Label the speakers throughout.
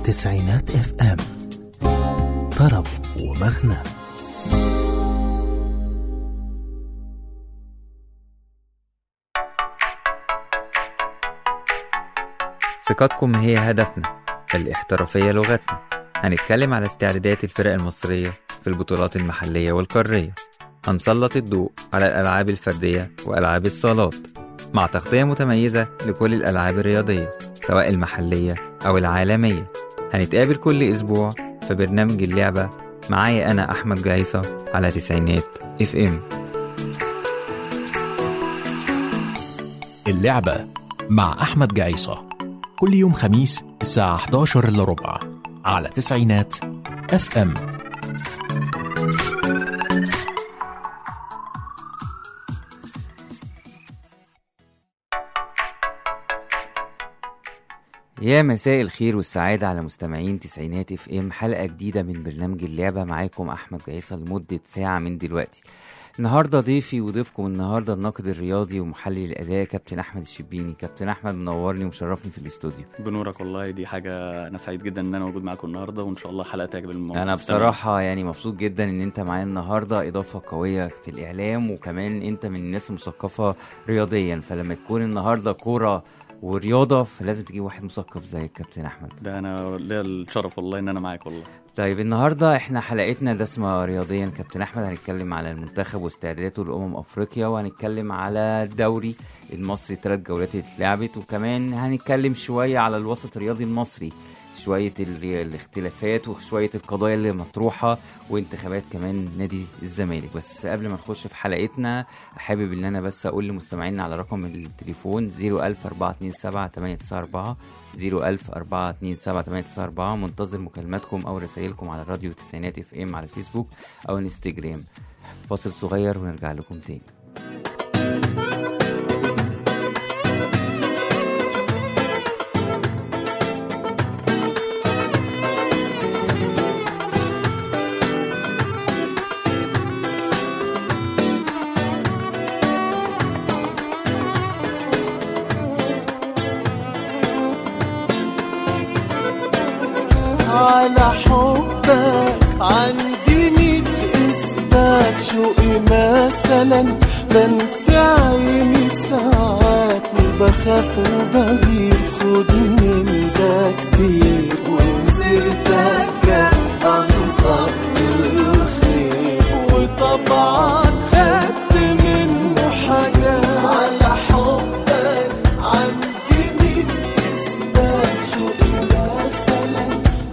Speaker 1: تسعينات اف ام طرب ومغنى
Speaker 2: ثقتكم هي هدفنا الاحترافية لغتنا هنتكلم على استعدادات الفرق المصرية في البطولات المحلية والقارية هنسلط الضوء على الألعاب الفردية وألعاب الصالات مع تغطية متميزة لكل الألعاب الرياضية سواء المحلية أو العالمية هنتقابل كل أسبوع في برنامج اللعبة معايا أنا أحمد جعيصة على تسعينات اف ام
Speaker 3: اللعبة مع أحمد جعيصة كل يوم خميس الساعة 11 إلا ربع على تسعينات اف ام
Speaker 2: يا مساء الخير والسعادة على مستمعين تسعينات اف ام حلقة جديدة من برنامج اللعبة معاكم أحمد جعيصة لمدة ساعة من دلوقتي النهاردة ضيفي وضيفكم النهاردة الناقد الرياضي ومحلل الأداء كابتن أحمد الشبيني كابتن أحمد منورني ومشرفني في الاستوديو
Speaker 4: بنورك والله دي حاجة أنا سعيد جدا إن أنا موجود معاكم النهاردة وإن شاء الله حلقة تعجب الموضوع
Speaker 2: أنا بصراحة يعني مبسوط جدا إن أنت معايا النهاردة إضافة قوية في الإعلام وكمان أنت من الناس المثقفة رياضيا فلما تكون النهاردة كورة ورياضة فلازم تجيب واحد مثقف زي كابتن أحمد
Speaker 4: ده أنا ليا الشرف والله إن أنا معاك والله
Speaker 2: طيب النهارده احنا حلقتنا دسمه رياضيا كابتن احمد هنتكلم على المنتخب واستعداداته لامم افريقيا وهنتكلم على الدوري المصري ثلاث جولات اللي اتلعبت وكمان هنتكلم شويه على الوسط الرياضي المصري شويه ال- الاختلافات وشويه القضايا اللي مطروحه وانتخابات كمان نادي الزمالك بس قبل ما نخش في حلقتنا حابب ان انا بس اقول لمستمعينا على رقم التليفون 00427 010427894 منتظر مكالماتكم او رسائلكم على الراديو تسعينات اف ام على الفيسبوك او انستجرام فاصل صغير ونرجع لكم تاني
Speaker 5: على حبك عندي ميت إثبات شوقي مثلا بنفي عيني ساعات وبخاف وبغير خد من ده كتير وسيرتك أنطق الخير وطبعا خدت منه حاجة على حبك عندي ميت إثبات شوقي مثلا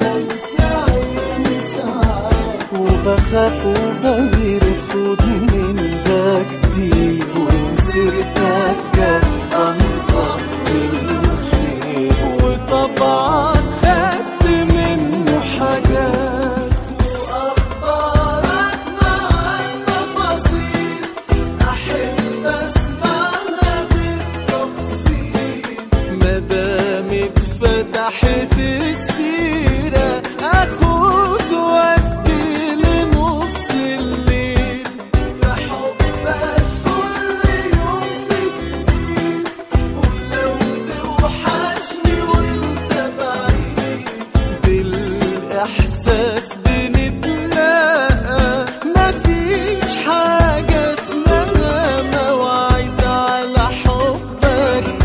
Speaker 5: وبخاف وبغير خد من ده كتير وسيرتك جت أنطق الخير وطبعا خدت منه حاجات وأخبارك مع التفاصيل أحب أسمعها بالتفصيل مادام اتفتحت السيرة اخد ودي لنص الليل في حبك كل يوم في جديد ولو توحشني وانت بعيد بالاحساس بنتلاقى مفيش حاجة اسمها مواعيد على حبك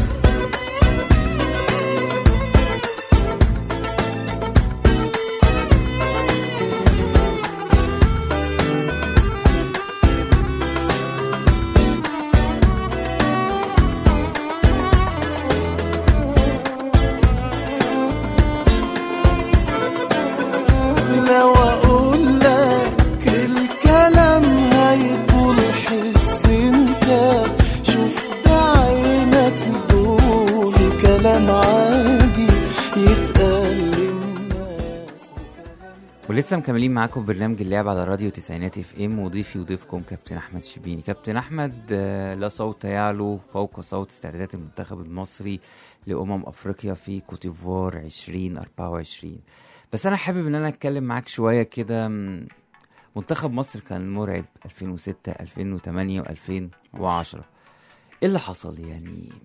Speaker 5: لو اقول لك الكلام هيطول حس انت شوف بعينك دول كلام عادي يتقال للناس
Speaker 2: ولسه مكملين معاكم في برنامج اللعب على راديو تسعينات اف ام وضيفي وضيفكم كابتن احمد شبيني كابتن احمد آه، لا صوت يعلو فوق صوت استعدادات المنتخب المصري لامم افريقيا في كوتيفوار 2024 بس انا حابب ان انا اتكلم معاك شويه كده م، منتخب مصر كان مرعب 2006 2008 و2010 ايه اللي حصل يعني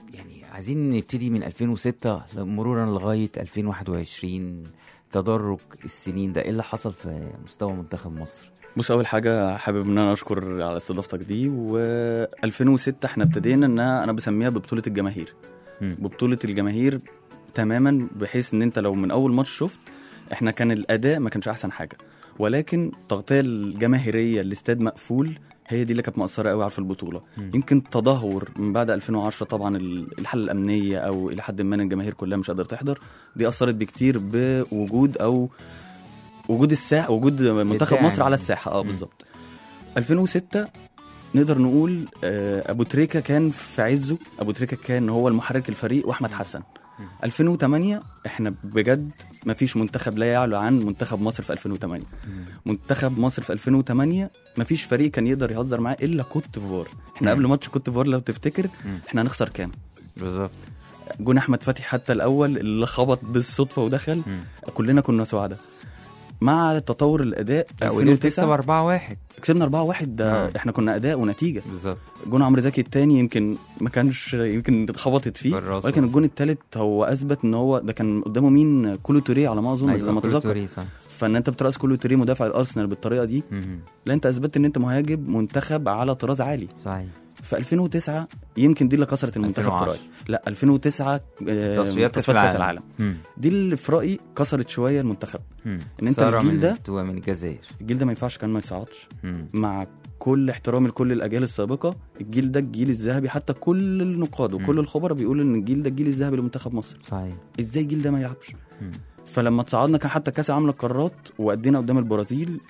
Speaker 2: يعني عايزين نبتدي من 2006 مرورا لغايه 2021 تدرج السنين ده ايه اللي حصل في مستوى منتخب مصر
Speaker 4: بص اول حاجه حابب ان انا اشكر على استضافتك دي و2006 احنا ابتدينا ان انا بسميها ببطوله الجماهير
Speaker 2: مم.
Speaker 4: ببطوله الجماهير تماما بحيث ان انت لو من اول ماتش شفت احنا كان الاداء ما كانش احسن حاجه ولكن التغطيه الجماهيريه الاستاد مقفول هي دي اللي كانت مأثرة قوي في البطولة
Speaker 2: مم.
Speaker 4: يمكن تدهور من بعد 2010 طبعا ال- الحالة الأمنية أو إلى حد ما إن الجماهير كلها مش قادرة تحضر دي أثرت بكتير بوجود أو وجود الساحة وجود منتخب
Speaker 2: الداعم.
Speaker 4: مصر على الساحة اه
Speaker 2: مم.
Speaker 4: بالظبط 2006 نقدر نقول آه، ابو تريكه كان في عزه ابو تريكه كان هو المحرك الفريق واحمد حسن 2008 احنا بجد ما فيش منتخب لا يعلو عن منتخب مصر في 2008 منتخب مصر في 2008 ما فيش فريق كان يقدر يهزر معاه الا كوت ديفوار احنا
Speaker 2: مم.
Speaker 4: قبل ماتش كوت ديفوار لو تفتكر
Speaker 2: مم.
Speaker 4: احنا هنخسر كام
Speaker 2: بالظبط
Speaker 4: جون احمد فتحي حتى الاول اللي خبط بالصدفه ودخل
Speaker 2: مم.
Speaker 4: كلنا كنا سعداء مع تطور الاداء
Speaker 2: وقدرت تكسب
Speaker 4: 2009
Speaker 2: 4 1
Speaker 4: كسبنا 4 1 ده
Speaker 2: آه.
Speaker 4: احنا كنا اداء ونتيجه
Speaker 2: بالظبط
Speaker 4: جون عمرو زكي الثاني يمكن ما كانش يمكن اتخبطت فيه
Speaker 2: بالراس.
Speaker 4: ولكن الجون الثالث هو اثبت ان هو ده كان قدامه مين كولو توري على ما اظن
Speaker 2: أيوة،
Speaker 4: لما
Speaker 2: كل
Speaker 4: اتذكر
Speaker 2: توري، صح
Speaker 4: فان انت بتراس كولو توري مدافع الارسنال بالطريقه دي
Speaker 2: مم.
Speaker 4: لا انت اثبتت ان انت مهاجم منتخب على طراز عالي
Speaker 2: صحيح
Speaker 4: في 2009 يمكن دي اللي كسرت المنتخب في
Speaker 2: 2010.
Speaker 4: رايي لا 2009 آه،
Speaker 2: تصفيات كاس
Speaker 4: كاس
Speaker 2: العالم
Speaker 4: العالم
Speaker 2: مم.
Speaker 4: دي اللي في رايي كسرت شويه المنتخب
Speaker 2: مم.
Speaker 4: إن أنت
Speaker 2: سارة
Speaker 4: الجيل
Speaker 2: من
Speaker 4: ده-
Speaker 2: بتوع من الجزائر
Speaker 4: الجيل ده ما ينفعش كان ما يصعدش
Speaker 2: مم.
Speaker 4: مع كل احترامي لكل الاجيال السابقه الجيل ده الجيل الذهبي حتى كل النقاد وكل
Speaker 2: مم.
Speaker 4: الخبراء بيقولوا ان الجيل ده الجيل الذهبي لمنتخب مصر
Speaker 2: صحيح
Speaker 4: ازاي الجيل ده ما يلعبش
Speaker 2: مم.
Speaker 4: فلما تصعدنا كان حتى كاس العالم للقارات وادينا قدام البرازيل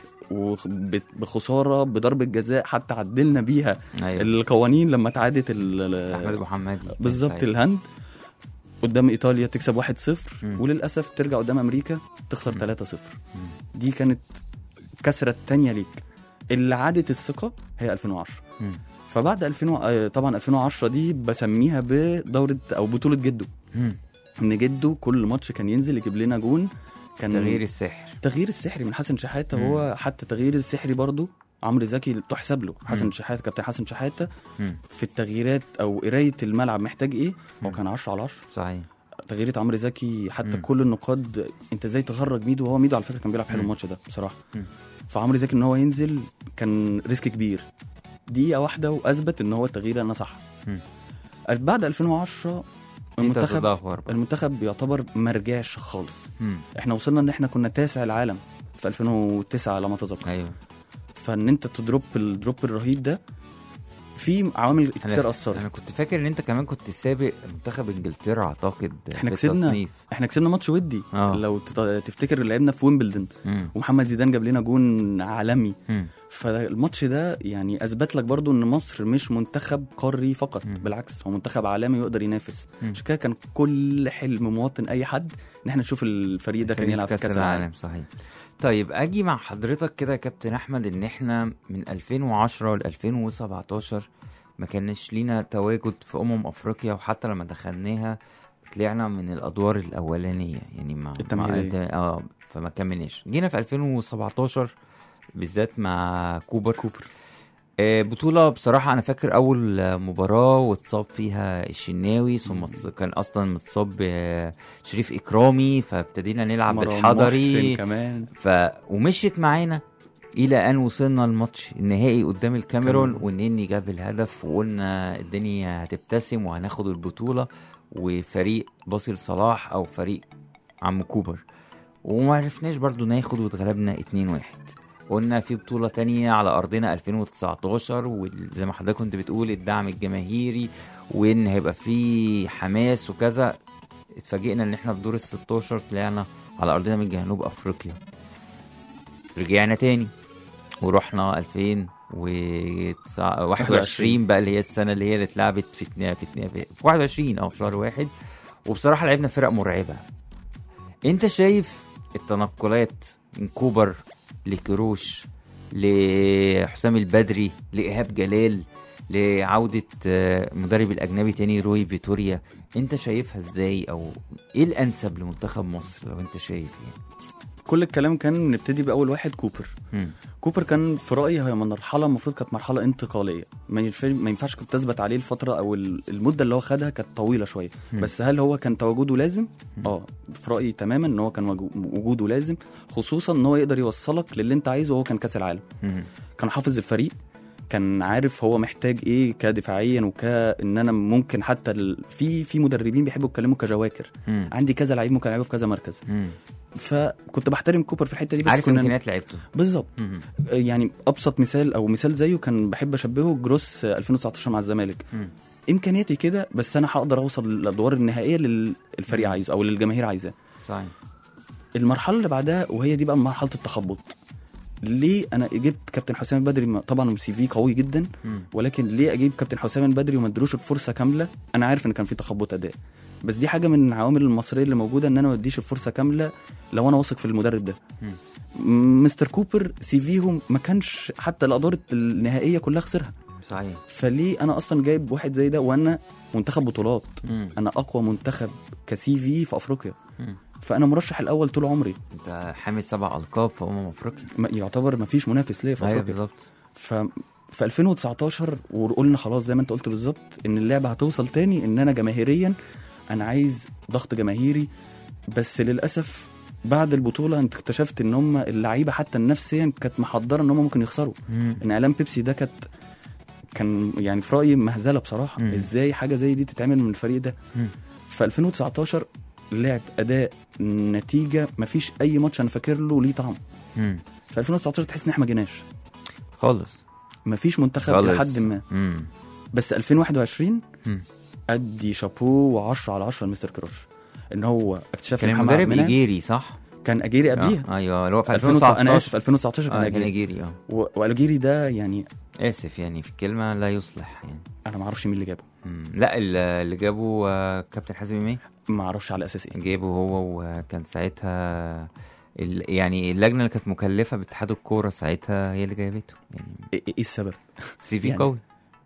Speaker 4: وبخساره بضربه جزاء حتى عدلنا بيها
Speaker 2: ايوه
Speaker 4: القوانين لما اتعادت ال-
Speaker 2: احمد ابو حمادي
Speaker 4: بالظبط
Speaker 2: صحيح.
Speaker 4: الهند قدام ايطاليا تكسب 1-0
Speaker 2: مم.
Speaker 4: وللاسف ترجع قدام امريكا تخسر 3-0
Speaker 2: مم.
Speaker 4: دي كانت الكسره الثانيه ليك اللي عادت الثقه هي 2010
Speaker 2: مم.
Speaker 4: فبعد 2000 و- آه، طبعا 2010 دي بسميها بدوره او بطوله جده
Speaker 2: مم.
Speaker 4: ان جده كل ماتش كان ينزل يجيب لنا جون كان
Speaker 2: تغيير السحر
Speaker 4: تغيير السحري من حسن شحاته
Speaker 2: مم.
Speaker 4: هو حتى تغيير السحري برضه عمرو زكي تحسب له حسن
Speaker 2: مم.
Speaker 4: شحاته كابتن حسن شحاته
Speaker 2: مم.
Speaker 4: في التغييرات او قرايه الملعب محتاج ايه هو
Speaker 2: مم.
Speaker 4: كان 10 على 10
Speaker 2: صحيح
Speaker 4: تغييرات عمرو زكي حتى
Speaker 2: مم.
Speaker 4: كل النقاد انت ازاي تخرج ميدو وهو ميدو على فكره كان بيلعب حلو
Speaker 2: مم.
Speaker 4: الماتش ده بصراحه
Speaker 2: مم.
Speaker 4: فعمرو زكي ان هو ينزل كان ريسك كبير دقيقه واحده واثبت ان هو التغيير انا صح
Speaker 2: مم.
Speaker 4: بعد 2010
Speaker 2: انت
Speaker 4: المنتخب
Speaker 2: تدهور بقى.
Speaker 4: المنتخب يعتبر ما رجعش خالص
Speaker 2: مم.
Speaker 4: احنا وصلنا ان احنا كنا تاسع العالم في 2009 على ما اتذكر
Speaker 2: ايوه
Speaker 4: فان انت تدروب الدروب الرهيب ده في عوامل كتير
Speaker 2: انا
Speaker 4: اثرت
Speaker 2: انا كنت فاكر ان انت كمان كنت سابق منتخب انجلترا اعتقد
Speaker 4: احنا
Speaker 2: في
Speaker 4: كسبنا.
Speaker 2: التصنيف.
Speaker 4: احنا كسبنا ماتش ودي
Speaker 2: آه.
Speaker 4: لو تت- تفتكر لعبنا في ويمبلدون
Speaker 2: مم.
Speaker 4: ومحمد زيدان جاب لنا جون عالمي
Speaker 2: مم.
Speaker 4: فالماتش ده يعني اثبت لك برضو ان مصر مش منتخب قاري فقط
Speaker 2: مم.
Speaker 4: بالعكس هو منتخب عالمي يقدر ينافس
Speaker 2: مم.
Speaker 4: عشان كده كان كل حلم مواطن اي حد ان احنا نشوف الفريق ده كان
Speaker 2: فريق
Speaker 4: يلعب في كاس العالم
Speaker 2: صحيح طيب اجي مع حضرتك كده يا كابتن احمد ان احنا من 2010 ل 2017 ما كانش لينا تواجد في امم افريقيا وحتى لما دخلناها طلعنا من الادوار الاولانيه يعني ما
Speaker 4: التمهيدية.
Speaker 2: ما اه فما كملناش جينا في 2017 بالذات مع كوبر
Speaker 4: كوبر
Speaker 2: آه، بطولة بصراحة أنا فاكر أول آه، مباراة واتصاب فيها الشناوي ثم تص- كان أصلا متصاب آه، شريف إكرامي فابتدينا نلعب
Speaker 4: مروان
Speaker 2: بالحضري
Speaker 4: محسن كمان
Speaker 2: ف... ومشيت معانا إلى أن وصلنا الماتش النهائي قدام الكاميرون
Speaker 4: كاميرون.
Speaker 2: والنني جاب الهدف وقلنا الدنيا هتبتسم وهناخد البطولة وفريق باصل صلاح أو فريق عم كوبر وما عرفناش برضو ناخد واتغلبنا 2-1 قلنا في بطولة تانية على أرضنا 2019 وزي ما حضرتك كنت بتقول الدعم الجماهيري وإن هيبقى في حماس وكذا اتفاجئنا إن إحنا في دور ال 16 طلعنا على أرضنا من جنوب أفريقيا رجعنا تاني ورحنا 2021 بقى اللي هي السنة اللي هي اللي اتلعبت في اتنين في اتنين في 21 أو في شهر واحد وبصراحة لعبنا فرق مرعبة أنت شايف التنقلات من كوبر لكروش لحسام البدري لإيهاب جلال لعودة آه، المدرب الأجنبي تاني روي فيتوريا أنت شايفها إزاي أو إيه الأنسب لمنتخب مصر لو أنت شايف يعني
Speaker 4: كل الكلام كان نبتدي باول واحد كوبر
Speaker 2: مم.
Speaker 4: كوبر كان في رايي هي مرحله المفروض كانت مرحله انتقاليه ما ينفع- ما ينفعش كنت تثبت عليه الفتره او ال- المده اللي هو خدها كانت طويله شويه
Speaker 2: مم.
Speaker 4: بس هل هو كان تواجده لازم اه في رايي تماما ان هو كان وجو- وجوده لازم خصوصا ان هو يقدر يوصلك للي انت عايزه وهو كان كاس العالم
Speaker 2: مم.
Speaker 4: كان حافظ الفريق كان عارف هو محتاج ايه كدفاعيا وكان انا ممكن حتى ال... في في مدربين بيحبوا يتكلموا كجواكر
Speaker 2: مم.
Speaker 4: عندي كذا لعيب ممكن العبه في كذا مركز
Speaker 2: مم.
Speaker 4: فكنت بحترم كوبر في الحته دي بس
Speaker 2: عارف
Speaker 4: كنا
Speaker 2: امكانيات لعيبته
Speaker 4: بالظبط
Speaker 2: مم.
Speaker 4: يعني ابسط مثال او مثال زيه كان بحب اشبهه جروس 2019 مع الزمالك
Speaker 2: مم.
Speaker 4: امكانياتي كده بس انا هقدر اوصل للادوار النهائيه اللي الفريق عايزه او اللي الجماهير عايزاه
Speaker 2: صحيح
Speaker 4: المرحله اللي بعدها وهي دي بقى مرحله التخبط ليه انا جبت كابتن حسام البدري ما- طبعا سي في قوي جدا
Speaker 2: مم.
Speaker 4: ولكن ليه اجيب كابتن حسام البدري وما ادروش الفرصه كامله انا عارف ان كان في تخبط اداء بس دي حاجه من العوامل المصريه اللي موجوده ان انا ما اديش الفرصه كامله لو انا واثق في المدرب ده م- مستر كوبر سي فيهم ما كانش حتى الادوار النهائيه كلها خسرها
Speaker 2: صحيح
Speaker 4: فليه انا اصلا جايب واحد زي ده وانا منتخب بطولات
Speaker 2: مم.
Speaker 4: انا اقوى منتخب كسي في في افريقيا
Speaker 2: مم.
Speaker 4: فانا مرشح الاول طول عمري
Speaker 2: انت حامل سبع القاب في امم افريقيا
Speaker 4: ما- يعتبر ما فيش منافس ليا في
Speaker 2: ايوه
Speaker 4: افريقيا
Speaker 2: بالظبط
Speaker 4: ف في 2019 وقلنا خلاص زي ما انت قلت بالظبط ان اللعبه هتوصل تاني ان انا جماهيريا انا عايز ضغط جماهيري بس للاسف بعد البطوله انت اكتشفت ان هم اللعيبه حتى نفسيا كانت محضره ان هم ممكن يخسروا
Speaker 2: مم.
Speaker 4: ان اعلان بيبسي ده كانت كان يعني في رايي مهزله بصراحه
Speaker 2: مم.
Speaker 4: ازاي حاجه زي دي تتعمل من الفريق ده
Speaker 2: مم.
Speaker 4: في 2019 لعب اداء نتيجه مفيش اي ماتش انا فاكر له ليه طعم
Speaker 2: مم.
Speaker 4: في 2019 تحس ان احنا ما جيناش
Speaker 2: خالص
Speaker 4: مفيش منتخب
Speaker 2: خالص
Speaker 4: لحد ما
Speaker 2: مم.
Speaker 4: بس 2021
Speaker 2: مم.
Speaker 4: ادي شابوه و10 على 10 لمستر كروش ان هو اكتشاف
Speaker 2: كان
Speaker 4: محمد
Speaker 2: المدرب
Speaker 4: عبد المنعم.
Speaker 2: ايجيري صح؟
Speaker 4: كان اجيري قبليها
Speaker 2: آه. ايوه اللي هو في
Speaker 4: 2019
Speaker 2: 2019
Speaker 4: انا اسف 2019 كان
Speaker 2: اه كان
Speaker 4: اجيري
Speaker 2: ايجيري اه
Speaker 4: و- واجيري ده يعني
Speaker 2: اسف يعني في الكلمه لا يصلح يعني
Speaker 4: انا ما اعرفش مين اللي جابه
Speaker 2: مم. لا ال- اللي جابه آه، كابتن حازم امام
Speaker 4: ما اعرفش على اساس ايه
Speaker 2: جابه هو وكان ساعتها ال... يعني اللجنه اللي كانت مكلفه باتحاد الكوره ساعتها هي اللي جابته يعني
Speaker 4: ايه إيه السبب
Speaker 2: سي في
Speaker 4: يعني-
Speaker 2: قوي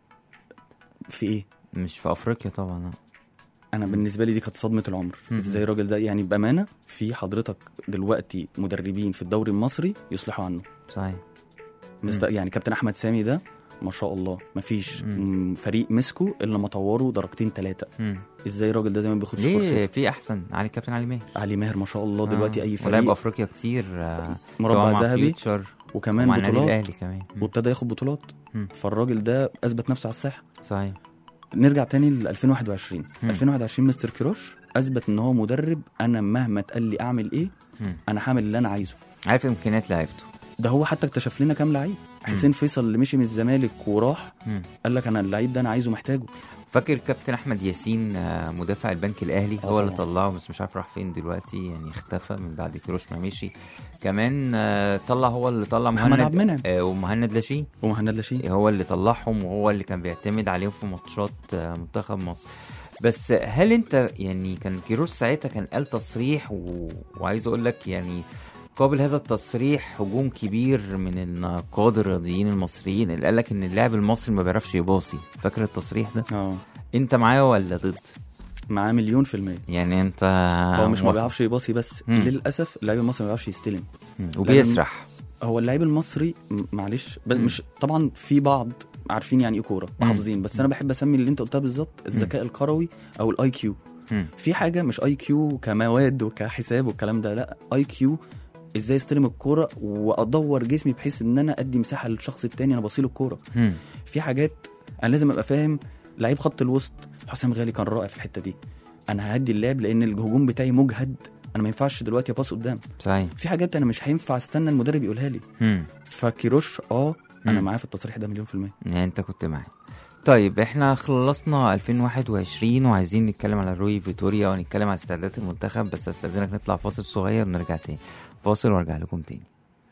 Speaker 4: في ايه
Speaker 2: مش في افريقيا طبعا
Speaker 4: انا بالنسبه لي دي كانت صدمه العمر
Speaker 2: مم.
Speaker 4: ازاي الراجل ده يعني بامانه في حضرتك دلوقتي مدربين في الدوري المصري يصلحوا عنه
Speaker 2: صحيح
Speaker 4: مست... يعني كابتن احمد سامي ده ما شاء الله مفيش
Speaker 2: مم.
Speaker 4: م- فريق مسكه الا ما طوره درجتين ثلاثه
Speaker 2: مم.
Speaker 4: ازاي الراجل ده زي ما بياخدش
Speaker 2: ليه
Speaker 4: فرصه
Speaker 2: في احسن علي كابتن علي ماهر
Speaker 4: علي ماهر ما شاء الله دلوقتي
Speaker 2: آه.
Speaker 4: اي
Speaker 2: ولعب
Speaker 4: فريق
Speaker 2: افريقيا كتير آه،
Speaker 4: مربع
Speaker 2: سواء مع
Speaker 4: ذهبي
Speaker 2: فيوتشر
Speaker 4: وكمان
Speaker 2: ومع النادي
Speaker 4: بطولات
Speaker 2: الاهلي كمان مم.
Speaker 4: وابتدى ياخد بطولات
Speaker 2: مم.
Speaker 4: فالراجل ده اثبت نفسه على الساحه
Speaker 2: صحيح
Speaker 4: نرجع تاني ل 2021
Speaker 2: مم.
Speaker 4: 2021 مستر كروش اثبت ان هو مدرب انا مهما اتقال لي اعمل ايه
Speaker 2: مم.
Speaker 4: انا هعمل اللي انا عايزه
Speaker 2: عارف امكانيات لعيبته
Speaker 4: ده هو حتى اكتشف لنا كام لعيب حسين فيصل اللي مشي من الزمالك وراح
Speaker 2: مم.
Speaker 4: قال لك انا اللعيب ده انا عايزه محتاجه
Speaker 2: فاكر كابتن احمد ياسين آه، مدافع البنك الاهلي
Speaker 4: آه
Speaker 2: هو اللي
Speaker 4: طبعاً.
Speaker 2: طلعه بس مش عارف راح فين دلوقتي يعني اختفى من بعد كيروش ما مشي كمان آه، طلع هو اللي طلع
Speaker 4: محمد
Speaker 2: مهند
Speaker 4: عبد المنعم.
Speaker 2: آه، ومهند لاشين
Speaker 4: ومهند لاشين
Speaker 2: هو اللي طلعهم وهو اللي كان بيعتمد عليهم في ماتشات آه، منتخب مصر بس هل انت يعني كان كيروش ساعتها كان قال تصريح و... وعايز اقول لك يعني قابل هذا التصريح هجوم كبير من النقاد الرياضيين المصريين اللي قال لك ان اللاعب المصري ما بيعرفش يباصي فاكر التصريح ده
Speaker 4: اه
Speaker 2: انت معايا ولا ضد
Speaker 4: معاه مليون في المية
Speaker 2: يعني انت
Speaker 4: هو مش ما
Speaker 2: موافق.
Speaker 4: بيعرفش يباصي بس
Speaker 2: مم.
Speaker 4: للاسف اللاعب المصري ما بيعرفش يستلم
Speaker 2: مم. وبيسرح
Speaker 4: هو اللاعب المصري م- معلش بس
Speaker 2: مم.
Speaker 4: مش طبعا في بعض عارفين يعني ايه كوره وحافظين بس انا بحب اسمي اللي انت قلتها بالظبط الذكاء الكروي او الاي كيو
Speaker 2: مم.
Speaker 4: في حاجه مش اي كيو كمواد وكحساب والكلام ده لا اي كيو ازاي استلم الكوره وادور جسمي بحيث ان انا ادي مساحه للشخص التاني انا بصيله الكوره
Speaker 2: مم.
Speaker 4: في حاجات انا لازم ابقى فاهم لعيب خط الوسط حسام غالي كان رائع في الحته دي انا هدي اللعب لان الهجوم بتاعي مجهد انا ما ينفعش دلوقتي اباص قدام
Speaker 2: صحيح
Speaker 4: في حاجات انا مش هينفع استنى المدرب يقولها لي
Speaker 2: مم.
Speaker 4: فكيروش اه انا
Speaker 2: مم.
Speaker 4: معاه في التصريح ده مليون في المية
Speaker 2: يعني انت كنت معايا طيب احنا خلصنا 2021 وعايزين نتكلم على روي فيتوريا ونتكلم على استعدادات المنتخب بس استاذنك نطلع فاصل صغير ونرجع تاني فاصل وارجع لكم تاني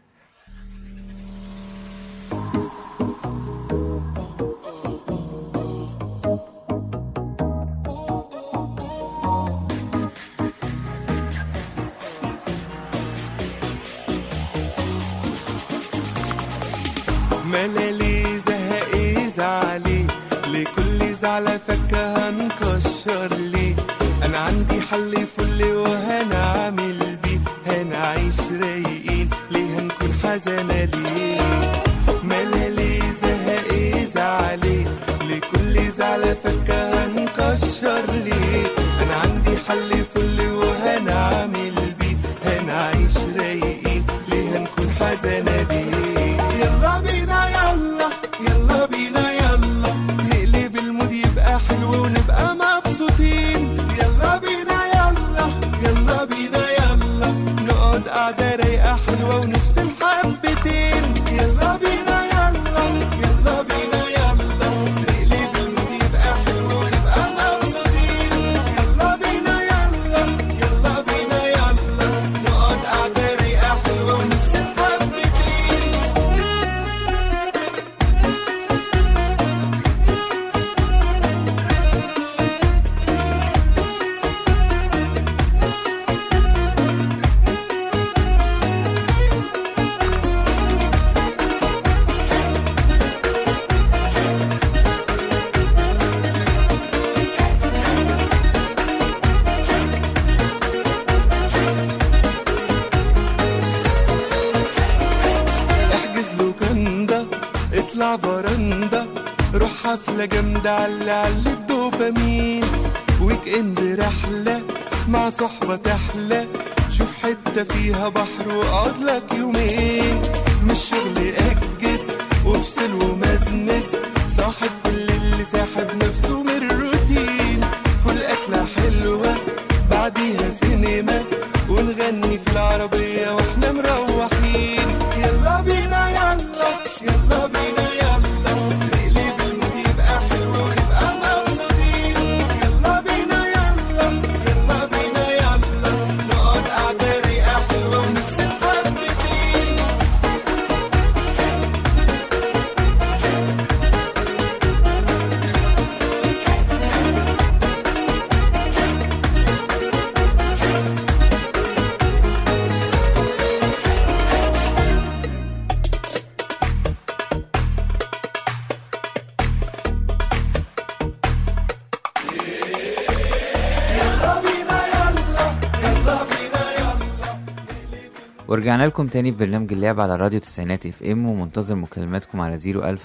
Speaker 5: ملالي زهقي زعلي لكل زعلة فكة هنكشر ليه أنا عندي حل فل وهنعمل بيه هنعيش رايقين ليه هنكون حزانة ليه حفلة جامدة على على الدوبامين ويك اند رحلة مع صحبة تحلى شوف حتة فيها بحر واقعد لك يومين مش شغل اجز وافصل ومزمز صاحب كل اللي ساحب نفسه من الروتين كل أكلة حلوة بعديها سينما ونغني في العربية واحنا مروحين يلا بينا يلا يلا بينا يلا نقلب المود يبقى حلو ونبقى مبسوطين يلا بينا يلا يلا بينا يلا نقعد قعدة ريقة حلوة ونفصل حبتين يلا بينا يلا يلا بينا يلا
Speaker 2: ورجعنا لكم تاني في برنامج اللعب على راديو تسعينات اف ام ومنتظر مكالماتكم على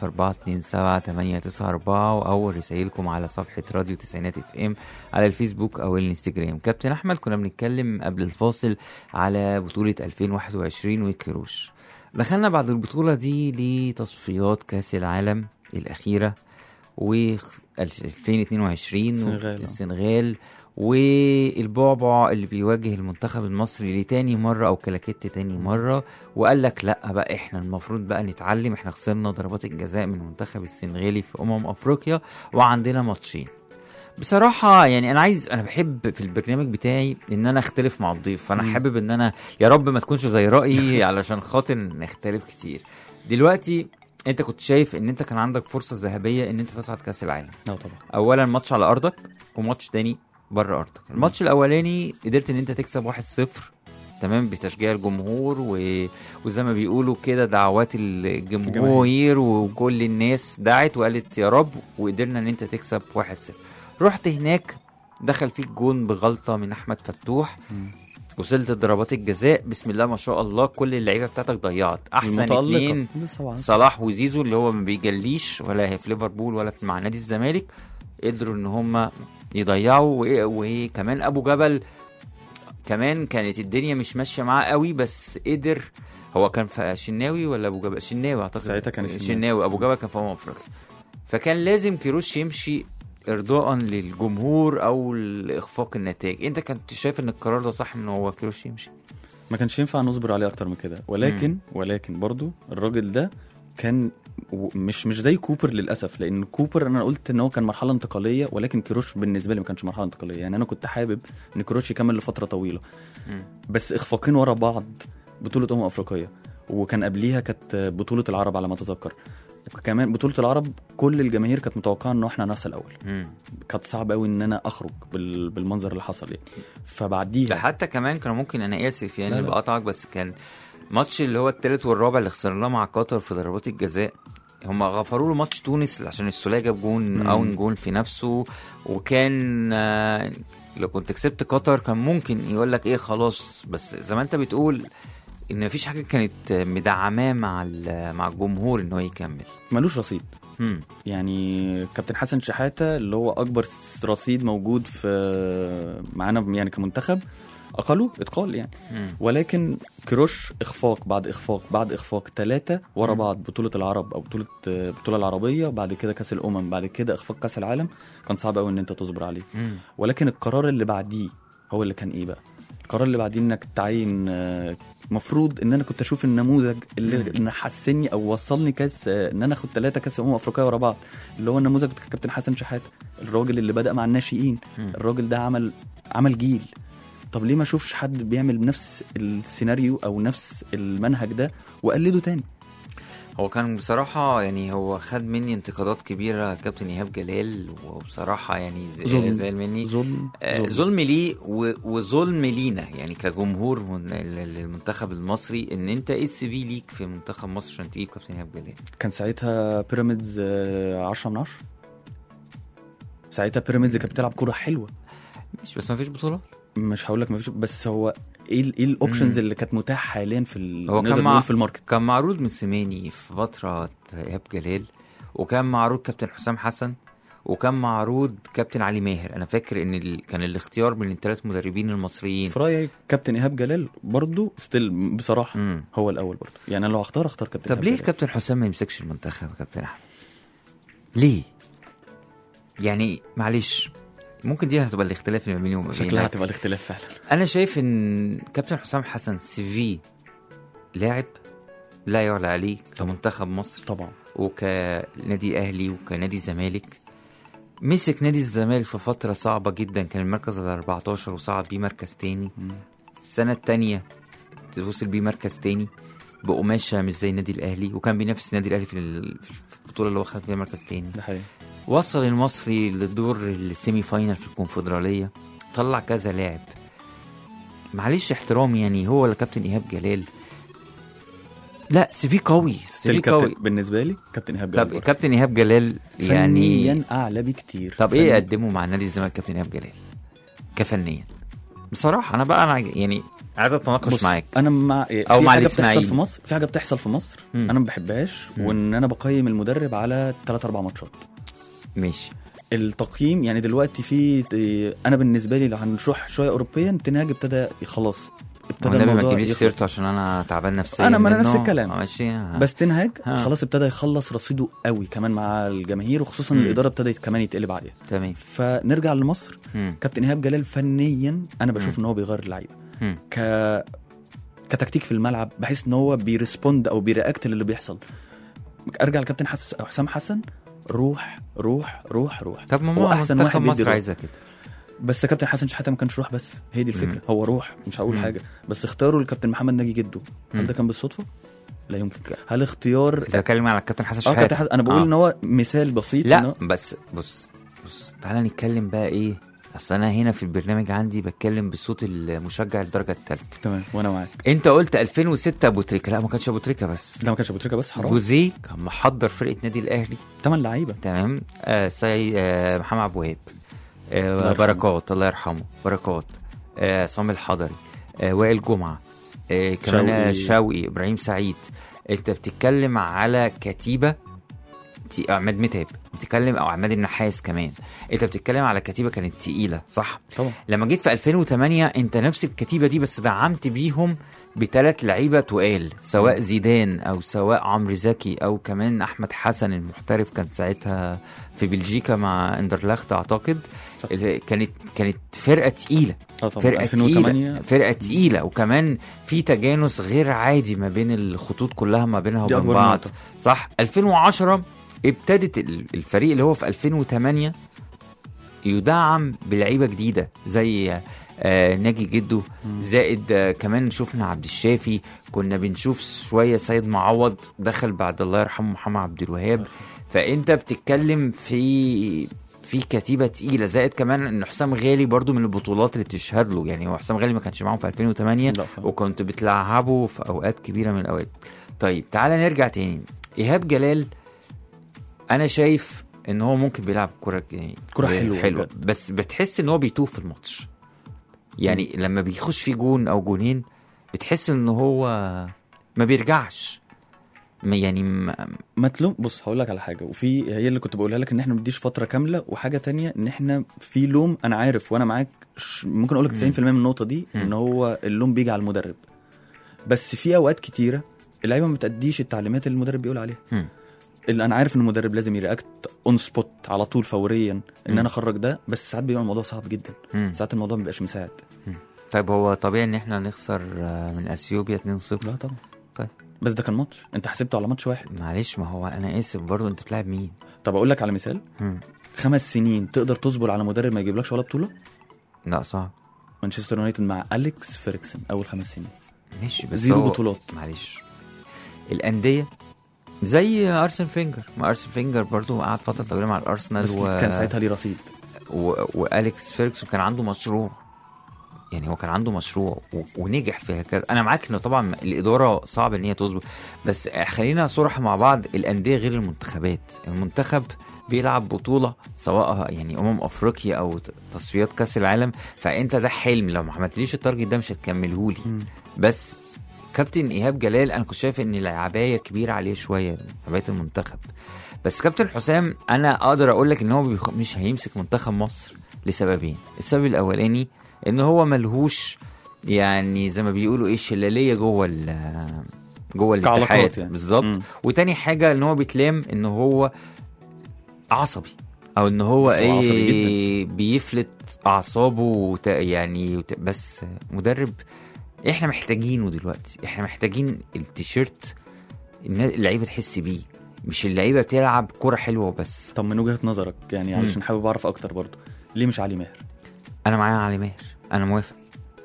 Speaker 2: 01427 او رسائلكم على صفحة راديو تسعينات اف ام على الفيسبوك او الانستجرام كابتن احمد كنا بنتكلم قبل الفاصل على بطولة 2021 وكروش دخلنا بعد البطولة دي لتصفيات كاس العالم الأخيرة و 2022
Speaker 4: السنغال، آه.
Speaker 2: السنغال والبعبع اللي بيواجه المنتخب المصري لتاني مرة أو كلاكيت تاني مرة وقال لك لا بقى احنا المفروض بقى نتعلم احنا خسرنا ضربات الجزاء من المنتخب السنغالي في أمم أفريقيا وعندنا ماتشين بصراحة يعني أنا عايز أنا بحب في البرنامج بتاعي إن أنا أختلف مع الضيف فأنا
Speaker 4: مم.
Speaker 2: حابب إن أنا يا رب ما تكونش زي رأيي علشان خاطر نختلف كتير دلوقتي أنت كنت شايف إن أنت كان عندك فرصة ذهبية إن أنت تصعد كأس العالم
Speaker 4: لا طبعا
Speaker 2: اولا ماتش على ارضك وماتش تاني بره ارضك الماتش الاولاني قدرت ان انت تكسب 1-0 تمام بتشجيع الجمهور و... وزي ما بيقولوا كده دعوات الجمهور وكل الناس دعت وقالت يا رب وقدرنا ان انت تكسب 1-0 رحت هناك دخل فيك جون بغلطه من احمد فتوح
Speaker 4: مم.
Speaker 2: وصلت ضربات الجزاء بسم الله ما شاء الله كل اللعيبه بتاعتك ضيعت احسن
Speaker 4: المتألقة.
Speaker 2: اتنين
Speaker 4: بس طبعا
Speaker 2: صلاح وزيزو اللي هو ما بيجليش ولا في ليفربول ولا في مع نادي الزمالك قدروا ان هم يضيعوا و- وكمان ابو جبل كمان كانت الدنيا مش ماشيه معاه قوي بس قدر هو كان في شناوي ولا ابو جبل شناوي اعتقد
Speaker 4: ساعتها كان الشناوي.
Speaker 2: شناوي ابو جبل كان في امم افريقيا فكان لازم كيروش يمشي ارضاء للجمهور او لاخفاق النتائج انت كنت شايف ان القرار ده صح ان هو كيروش يمشي
Speaker 4: ما كانش ينفع نصبر عليه اكتر من كده ولكن ولكن برضو الراجل ده كان و- مش مش زي كوبر للاسف لان كوبر انا قلت ان هو كان مرحله انتقاليه ولكن كيروش بالنسبه لي ما كانش مرحله انتقاليه يعني انا كنت حابب ان كيروش يكمل لفتره طويله
Speaker 2: مم.
Speaker 4: بس اخفاقين ورا بعض بطوله امم افريقيه وكان قبليها كانت بطوله العرب على ما اتذكر وكمان بطوله العرب كل الجماهير كانت متوقعه ان احنا هنوصل الاول
Speaker 2: مم.
Speaker 4: كانت صعب قوي ان انا اخرج بال- بالمنظر اللي حصل يعني
Speaker 2: ده
Speaker 4: فبعديها
Speaker 2: حتى كمان كانوا ممكن انا اسف يعني
Speaker 4: لا، لا.
Speaker 2: بقطعك بس كان ماتش اللي هو التالت والرابع اللي خسرناه مع قطر في ضربات الجزاء هم غفروا له ماتش تونس عشان السوليه جاب جون
Speaker 4: مم.
Speaker 2: او جون في نفسه وكان آه، لو كنت كسبت قطر كان ممكن يقول لك ايه خلاص بس زي ما انت بتقول ان مفيش حاجه كانت مدعماه مع ال- مع الجمهور ان هو يكمل
Speaker 4: ملوش رصيد
Speaker 2: مم.
Speaker 4: يعني كابتن حسن شحاته اللي هو اكبر رصيد موجود في معانا يعني كمنتخب اقله اتقال يعني
Speaker 2: مم.
Speaker 4: ولكن كروش اخفاق بعد اخفاق بعد اخفاق ثلاثه ورا
Speaker 2: مم.
Speaker 4: بعض بطوله العرب او بطوله البطوله العربيه بعد كده كاس الامم بعد كده اخفاق كاس العالم كان صعب قوي ان انت تصبر عليه
Speaker 2: مم.
Speaker 4: ولكن القرار اللي بعديه هو اللي كان ايه بقى القرار اللي بعديه انك تعين آه، مفروض ان انا كنت اشوف النموذج اللي
Speaker 2: مم.
Speaker 4: اللي حسني او وصلني كاس آه، ان انا اخد ثلاثه كاس امم افريقيه ورا بعض اللي هو النموذج بتاع كابتن حسن شحاته الراجل اللي بدا مع الناشئين
Speaker 2: مم.
Speaker 4: الراجل ده عمل عمل جيل طب ليه ما اشوفش حد بيعمل بنفس السيناريو او نفس المنهج ده واقلده تاني
Speaker 2: هو كان بصراحة يعني هو خد مني انتقادات كبيرة كابتن إيهاب جلال وبصراحة يعني ز-
Speaker 4: ظلم.
Speaker 2: زعل مني
Speaker 4: ظلم
Speaker 2: آه، ظلم ليه و- وظلم لينا يعني كجمهور من- ال- المنتخب المصري ان انت ايه السي في ليك في منتخب مصر عشان تجيب كابتن ايهاب جلال
Speaker 4: كان ساعتها بيراميدز 10 من 10 ساعتها بيراميدز كانت بتلعب كوره حلوه
Speaker 2: ماشي بس ما فيش بطولات
Speaker 4: مش هقول لك مفيش بس هو ايه ال- ايه الاوبشنز
Speaker 2: مم.
Speaker 4: اللي كانت متاحه حاليا في ال...
Speaker 2: هو
Speaker 4: نقدر
Speaker 2: كان مع-
Speaker 4: نقول في الماركت
Speaker 2: كان معروض من سيماني في فترة ايهاب جلال وكان معروض كابتن حسام حسن وكان معروض كابتن علي ماهر انا فاكر ان ال... كان الاختيار من الثلاث مدربين المصريين
Speaker 4: في رايي كابتن ايهاب جلال برضه ستيل بصراحه
Speaker 2: مم.
Speaker 4: هو الاول برضه يعني انا لو هختار اختار كابتن
Speaker 2: طب
Speaker 4: إيهاب
Speaker 2: ليه
Speaker 4: جلال.
Speaker 2: كابتن حسام ما يمسكش المنتخب يا كابتن احمد ليه يعني معلش ممكن دي هتبقى الاختلاف اللي ما بيني وما
Speaker 4: شكلها
Speaker 2: بينك
Speaker 4: هتبقى الاختلاف فعلا
Speaker 2: انا شايف ان كابتن حسام حسن سي في لاعب لا يعلى عليه كمنتخب مصر
Speaker 4: طبعا
Speaker 2: وكنادي اهلي وكنادي زمالك مسك نادي الزمالك في فترة صعبة جدا كان المركز ال 14 وصعد بيه مركز تاني السنة التانية وصل بيه مركز تاني بقماشة مش زي النادي الأهلي وكان بينافس النادي الأهلي في ال- في البطولة اللي هو خد فيها مركز تاني
Speaker 4: ده حقيقي
Speaker 2: وصل المصري للدور السيمي فاينال في الكونفدرالية طلع كذا لاعب معلش احترامي يعني هو ولا كابتن إيهاب جلال لا سي في قوي سي في
Speaker 4: الكابتن
Speaker 2: قوي
Speaker 4: بالنسبه لي كابتن ايهاب جلال
Speaker 2: طب
Speaker 4: برضه.
Speaker 2: كابتن إيهاب جلال يعني
Speaker 4: فنيا اعلى بكتير
Speaker 2: طب ايه
Speaker 4: فنياً.
Speaker 2: قدمه مع نادي الزمالك كابتن ايهاب جلال كفنيا بصراحه انا بقى انا يعني عايز اتناقش
Speaker 4: بص
Speaker 2: معاك
Speaker 4: انا مع
Speaker 2: أو
Speaker 4: في
Speaker 2: مع
Speaker 4: حاجه
Speaker 2: الإسماعيلي.
Speaker 4: بتحصل في مصر في حاجه بتحصل في مصر
Speaker 2: مم.
Speaker 4: انا ما بحبهاش وان انا بقيم المدرب على 3 4 ماتشات
Speaker 2: ماشي
Speaker 4: التقييم يعني دلوقتي في انا بالنسبه لي لو هنروح شويه اوروبيا تنهاج ابتدى خلاص ابتدى
Speaker 2: والنبي ما
Speaker 4: الموضوع
Speaker 2: تجيبليش
Speaker 4: يخلص.
Speaker 2: سيرته عشان انا تعبان نفسيا
Speaker 4: أنا- ما أنا
Speaker 2: منه.
Speaker 4: نفس الكلام.
Speaker 2: ماشي ها.
Speaker 4: بس تنهاج
Speaker 2: ها.
Speaker 4: خلاص ابتدى يخلص رصيده قوي كمان مع الجماهير وخصوصا
Speaker 2: مم.
Speaker 4: الاداره ابتدت كمان يتقلب عليها
Speaker 2: تمام
Speaker 4: فنرجع لمصر
Speaker 2: مم.
Speaker 4: كابتن ايهاب جلال فنيا انا بشوف
Speaker 2: مم.
Speaker 4: ان هو بيغير اللعيبه
Speaker 2: مم.
Speaker 4: ك كتكتيك في الملعب بحيث ان هو بيرسبوند او بيرياكت للي بيحصل ارجع لكابتن حس... حسام حسن روح روح روح روح
Speaker 2: طب ما
Speaker 4: هو
Speaker 2: هو
Speaker 4: احسن
Speaker 2: منتخب
Speaker 4: واحد بيدي
Speaker 2: مصر
Speaker 4: روح.
Speaker 2: عايزه كده
Speaker 4: بس كابتن حسن شحاته ما كانش روح بس هي دي الفكره
Speaker 2: مم.
Speaker 4: هو روح مش هقول
Speaker 2: مم.
Speaker 4: حاجه بس اختياره لكابتن محمد ناجي جده هل
Speaker 2: مم.
Speaker 4: ده كان بالصدفه لا يمكن هل اختيار
Speaker 2: انت بتكلم على الكابتن حسن
Speaker 4: اه
Speaker 2: شحاته
Speaker 4: كابتن حسن انا بقول
Speaker 2: آه.
Speaker 4: ان هو مثال بسيط إن
Speaker 2: لا
Speaker 4: هو-
Speaker 2: بس بص بص تعالى نتكلم بقى ايه اصل انا هنا في البرنامج عندي بتكلم بصوت المشجع الدرجه الثالثه
Speaker 4: تمام وانا معاك
Speaker 2: انت قلت 2006 ابو تريكه لا ما كانش ابو تريكه بس
Speaker 4: لا ما كانش ابو تريكه بس حرام
Speaker 2: جوزيه كان محضر فرقه نادي الاهلي
Speaker 4: ثمان لعيبه
Speaker 2: تمام آه سي آه محمد عبد الوهاب آه
Speaker 4: يرحمه.
Speaker 2: بركات الله يرحمه بركات آه عصام الحضري آه وائل جمعه آه كمان
Speaker 4: شوقي.
Speaker 2: شوقي. شوقي ابراهيم سعيد انت بتتكلم على كتيبه تي- عماد متعب بتتكلم او عماد النحاس كمان انت بتتكلم على كتيبه كانت تقيله صح
Speaker 4: طبعا
Speaker 2: لما جيت في 2008 انت نفس الكتيبه دي بس دعمت بيهم بثلاث لعيبه تقال سواء زيدان او سواء عمرو زكي او كمان احمد حسن المحترف كان ساعتها في بلجيكا مع اندرلخت اعتقد
Speaker 4: صح.
Speaker 2: اللي كانت كانت فرقه تقيله
Speaker 4: اه طبعا
Speaker 2: فرقه
Speaker 4: 2008
Speaker 2: تقيله فرقه تقيله وكمان في تجانس غير عادي ما بين الخطوط كلها ما بينها
Speaker 4: دي
Speaker 2: وبين
Speaker 4: أكبر
Speaker 2: بعض
Speaker 4: نقطة.
Speaker 2: صح 2010 ابتدت ال- الفريق اللي هو في 2008 يدعم بلعيبه جديده زي آه ناجي جدو زائد آه كمان شفنا عبد الشافي كنا بنشوف شويه سيد معوض دخل بعد الله يرحمه محمد عبد الوهاب فانت بتتكلم في في كتيبه تقيله زائد كمان ان حسام غالي برضو من البطولات اللي تشهد له يعني هو حسام غالي ما كانش معاهم في 2008
Speaker 4: لا طبعا.
Speaker 2: وكنت بتلعبه في اوقات كبيره من الاوقات طيب تعالى نرجع تاني ايهاب جلال انا شايف ان هو ممكن بيلعب كرة يعني
Speaker 4: كرة حلوة
Speaker 2: حلوه
Speaker 4: بجد.
Speaker 2: بس بتحس ان هو بيتوه في الماتش يعني لما بيخش فيه جون او جونين بتحس ان هو ما بيرجعش ما- يعني ما
Speaker 4: ما تلوم بص هقول لك على حاجه وفي هي اللي كنت بقولها لك ان احنا ما بنديش فتره كامله وحاجه تانية ان احنا في لوم انا عارف وانا معاك ش- ممكن اقول لك 90% من النقطه دي
Speaker 2: مم.
Speaker 4: ان هو اللوم بيجي على المدرب بس في اوقات كتيره اللعيبه ما بتاديش التعليمات اللي المدرب بيقول عليها
Speaker 2: مم.
Speaker 4: اللي انا عارف ان المدرب لازم يرياكت اون سبوت على طول فوريا ان
Speaker 2: مم.
Speaker 4: انا اخرج ده بس ساعات بيبقى الموضوع صعب جدا
Speaker 2: مم.
Speaker 4: ساعات الموضوع ما بيبقاش مساعد
Speaker 2: طيب هو طبيعي ان احنا نخسر آه، من اثيوبيا 2-0
Speaker 4: لا طبعا
Speaker 2: طيب
Speaker 4: بس ده كان ماتش انت حسبته على ماتش واحد
Speaker 2: معلش ما هو انا اسف برضه انت بتلعب مين
Speaker 4: طب اقول لك على مثال
Speaker 2: مم.
Speaker 4: خمس سنين تقدر تصبر على مدرب ما يجيبلكش ولا بطوله
Speaker 2: لا صعب
Speaker 4: مانشستر يونايتد مع اليكس فيركسون اول خمس سنين
Speaker 2: ماشي بس
Speaker 4: زيرو
Speaker 2: هو-
Speaker 4: بطولات
Speaker 2: معلش الانديه زي ارسن فينجر ما ارسن فينجر برضو قعد فتره طويله مع الارسنال
Speaker 4: بس
Speaker 2: و...
Speaker 4: كان ساعتها ليه رصيد
Speaker 2: و... واليكس فيرجسون كان عنده مشروع يعني هو كان عنده مشروع و... ونجح في هكذا انا معاك انه طبعا الاداره صعب ان هي تظبط بس خلينا صراحه مع بعض الانديه غير المنتخبات المنتخب بيلعب بطوله سواء يعني امم افريقيا او ت- تصفيات كاس العالم فانت ده حلم لو ما عملتليش التارجت ده مش هتكملهولي بس كابتن ايهاب جلال انا كنت شايف ان العبايه كبيره عليه شويه عبايه المنتخب بس كابتن حسام انا اقدر اقول لك ان هو بيخ... مش هيمسك منتخب مصر لسببين السبب الاولاني ان هو ملهوش يعني زي ما بيقولوا ايه شلاليه جوه ال جوه
Speaker 4: كعلاقات
Speaker 2: الاتحاد
Speaker 4: يعني.
Speaker 2: بالظبط
Speaker 4: مم.
Speaker 2: وتاني حاجه ان هو بيتلام ان هو عصبي او ان هو
Speaker 4: بس هو عصبي
Speaker 2: ايه بيفلت اعصابه وت... يعني وت... بس مدرب احنا محتاجينه دلوقتي احنا محتاجين التيشيرت النا- اللعيبه تحس بيه مش اللعيبه تلعب كرة حلوه وبس
Speaker 4: طب من وجهه نظرك يعني
Speaker 2: مم.
Speaker 4: علشان حابب اعرف اكتر برضو ليه مش علي ماهر
Speaker 2: انا معايا علي ماهر انا موافق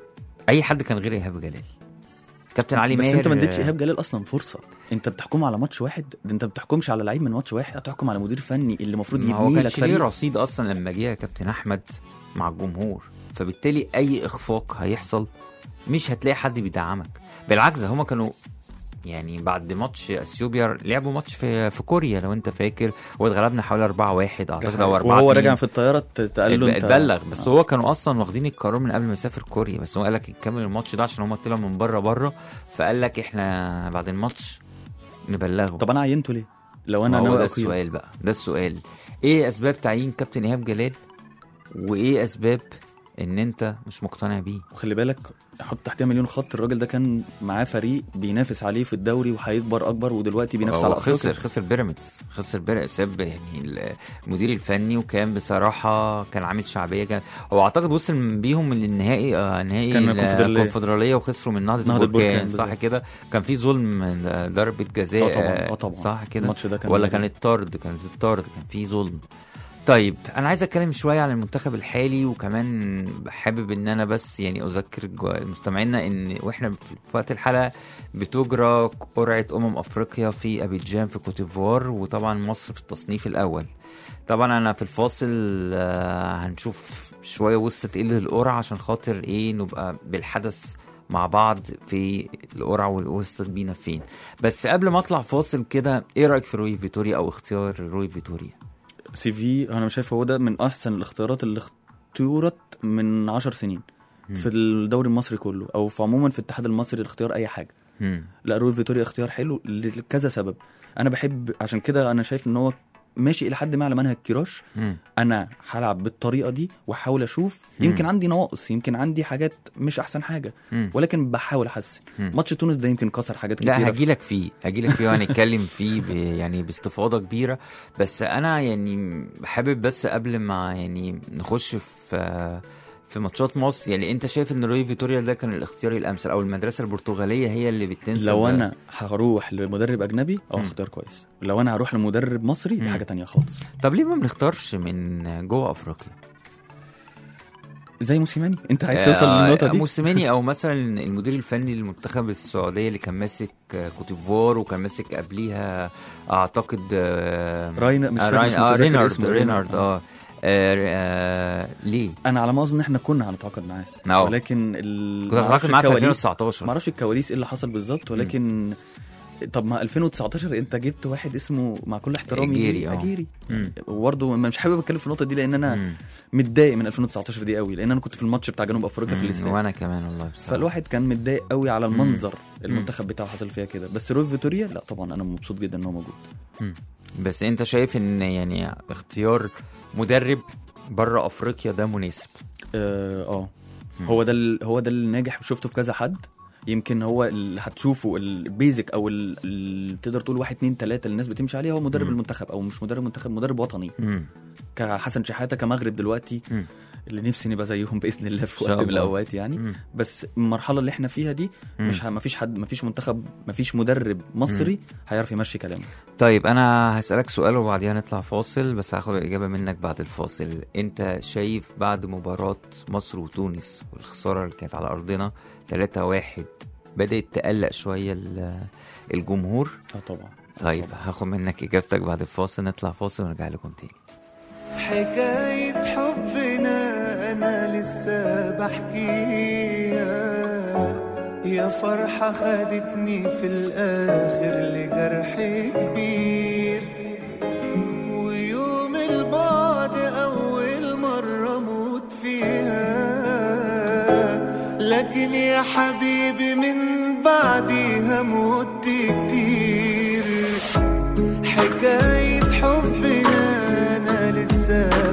Speaker 2: اي حد كان غير ايهاب جلال كابتن علي
Speaker 4: بس
Speaker 2: ماهر
Speaker 4: انت ما اديتش ايهاب جلال اصلا فرصه انت بتحكم على ماتش واحد ده انت ما بتحكمش على لعيب من ماتش واحد هتحكم على مدير فني اللي المفروض
Speaker 2: ما هو
Speaker 4: يبني لك
Speaker 2: كانش ليه
Speaker 4: فريق
Speaker 2: رصيد اصلا لما جه كابتن احمد مع الجمهور فبالتالي اي اخفاق هيحصل مش هتلاقي حد بيدعمك بالعكس ده هما كانوا يعني بعد ماتش اثيوبيا لعبوا ماتش في في كوريا لو انت فاكر واتغلبنا حوالي 4 1 اعتقد او 4
Speaker 4: وهو راجع في الطياره ت- قال له انت
Speaker 2: اتبلغ بس هو كانوا اصلا واخدين القرار من قبل ما يسافر كوريا بس هو قال لك نكمل الماتش ده عشان هم طلعوا من بره بره فقال لك احنا بعد الماتش نبلغه
Speaker 4: طب انا عينته ليه؟ لو
Speaker 2: ما
Speaker 4: انا
Speaker 2: هو
Speaker 4: ناوي
Speaker 2: ده
Speaker 4: أقيل.
Speaker 2: السؤال بقى ده السؤال ايه اسباب تعيين كابتن ايهاب جلال وايه اسباب ان انت مش مقتنع بيه
Speaker 4: وخلي بالك حط تحتها مليون خط الراجل ده كان معاه فريق بينافس عليه في الدوري وهيكبر اكبر ودلوقتي بينافس
Speaker 2: هو
Speaker 4: على
Speaker 2: خسر
Speaker 4: افريقيا
Speaker 2: خسر بيراميدز خسر بيراميدز ساب يعني المدير الفني وكان بصراحه كان عامل شعبيه كان هو اعتقد وصل بيهم للنهائي آه نهائي
Speaker 4: كان
Speaker 2: ال-
Speaker 4: الكونفدرالية.
Speaker 2: الكونفدراليه وخسروا من نهضه
Speaker 4: نهضة
Speaker 2: البركان
Speaker 4: البركان
Speaker 2: صح
Speaker 4: بالظبط.
Speaker 2: كده كان في ظلم آه، ضربه جزاء
Speaker 4: اه طبعا
Speaker 2: آه،
Speaker 4: اه طبعا
Speaker 2: صح كده
Speaker 4: الماتش ده كان
Speaker 2: ولا كانت طرد كانت الطرد كان في ظلم طيب انا عايز اتكلم شويه عن المنتخب الحالي وكمان حابب ان انا بس يعني اذكر جو- مستمعينا ان واحنا في وقت الحلقه بتجرى قرعه امم افريقيا في ابيجان في كوتيفوار وطبعا مصر في التصنيف الاول طبعا انا في الفاصل آه، هنشوف شويه وصلت ايه للقرعه عشان خاطر ايه نبقى بالحدث مع بعض في القرعه ووصلت بينا فين بس قبل ما اطلع فاصل كده ايه رايك في روي فيتوريا او اختيار روي فيتوريا
Speaker 4: سي في انا شايف هو ده من احسن الاختيارات اللي اختيرت من عشر سنين في الدوري المصري كله او في عموما في الاتحاد المصري لاختيار اي حاجه
Speaker 2: مم.
Speaker 4: لا روي فيتوريا اختيار حلو لكذا سبب انا بحب عشان كده انا شايف ان هو ماشي الى حد ما على منهج كيروش
Speaker 2: مم.
Speaker 4: انا هلعب بالطريقه دي واحاول اشوف
Speaker 2: مم.
Speaker 4: يمكن عندي نواقص يمكن عندي حاجات مش احسن حاجه
Speaker 2: مم.
Speaker 4: ولكن بحاول احسن
Speaker 2: مم.
Speaker 4: ماتش تونس ده يمكن كسر حاجات كتيره
Speaker 2: لا هجيلك فيه هجيلك فيه وهنتكلم فيه ب... يعني باستفاضه كبيره بس انا يعني حابب بس قبل ما يعني نخش في في ماتشات مصر يعني انت شايف ان روي فيتوريا ده كان الاختيار الامثل او المدرسه البرتغاليه هي اللي بتنسب
Speaker 4: لو انا هروح لمدرب اجنبي او
Speaker 2: مم.
Speaker 4: اختيار كويس لو انا هروح لمدرب مصري دي
Speaker 2: مم.
Speaker 4: حاجه تانية خالص
Speaker 2: طب ليه ما بنختارش من جوه افريقيا
Speaker 4: زي موسيماني انت عايز توصل
Speaker 2: آه،
Speaker 4: للنقطه دي
Speaker 2: موسيماني او مثلا المدير الفني للمنتخب السعوديه اللي كان ماسك آه، كوتيفوار وكان ماسك قبليها اعتقد آه،
Speaker 4: راين مش
Speaker 2: آه،
Speaker 4: فاكر
Speaker 2: راين
Speaker 4: مش
Speaker 2: اه
Speaker 4: متذكر
Speaker 2: رينارد
Speaker 4: اسمه
Speaker 2: رينارد اه آه، آه، ليه؟
Speaker 4: انا على ما اظن احنا كنا هنتعاقد معاه
Speaker 2: اه
Speaker 4: ولكن ال...
Speaker 2: كنت هتعاقد معاه في 2019
Speaker 4: ما اعرفش الكواليس ايه اللي حصل بالظبط ولكن طب ما 2019 انت جبت واحد اسمه مع كل احترامي
Speaker 2: أجيري،
Speaker 4: ليه،
Speaker 2: اه.
Speaker 4: اجيري
Speaker 2: مم.
Speaker 4: وبرضه مش حابب اتكلم في النقطه دي لان انا
Speaker 2: مم.
Speaker 4: متضايق من 2019 دي قوي لان انا كنت في الماتش بتاع جنوب افريقيا في
Speaker 2: مم.
Speaker 4: الاستاد
Speaker 2: وانا كمان والله بصراحه
Speaker 4: فالواحد كان متضايق قوي على
Speaker 2: مم.
Speaker 4: المنظر المنتخب بتاعه حصل فيها كده بس روي فيتوريا لا طبعا انا مبسوط جدا ان هو موجود
Speaker 2: مم. بس انت شايف ان يعني اختيار مدرب بره افريقيا ده مناسب
Speaker 4: اه آه.
Speaker 2: مم.
Speaker 4: هو ده ال- هو ده اللي ناجح وشفته في كذا حد يمكن هو اللي هتشوفه البيزك او ال- اللي تقدر تقول واحد اتنين تلاته اللي الناس بتمشي عليه هو مدرب
Speaker 2: مم.
Speaker 4: المنتخب او مش مدرب منتخب مدرب وطني
Speaker 2: مم.
Speaker 4: كحسن شحاته كمغرب دلوقتي
Speaker 2: مم.
Speaker 4: اللي نفسي نبقى زيهم باذن الله في
Speaker 2: إن شاء
Speaker 4: وقت من
Speaker 2: الله.
Speaker 4: الاوقات يعني
Speaker 2: مم.
Speaker 4: بس المرحله اللي احنا فيها دي
Speaker 2: مم.
Speaker 4: مش ه... مفيش حد مفيش منتخب مفيش مدرب مصري هيعرف يمشي كلامه
Speaker 2: طيب انا هسألك سؤال وبعديها نطلع فاصل بس هاخد الإجابة منك بعد الفاصل انت شايف بعد مباراة مصر وتونس والخسارة اللي كانت على أرضنا 3-1 بدأت تقلق شوية ال- الجمهور
Speaker 4: اه طبعا
Speaker 2: طيب هاخد منك إجابتك بعد الفاصل نطلع فاصل ونرجع لكم تاني
Speaker 5: حكاية حبنا أنا لسه بحكيها يا فرحة خدتني في الآخر لجرح كبير ويوم البعد أول مرة موت فيها لكن يا حبيبي من بعديها موت كتير حكاية حب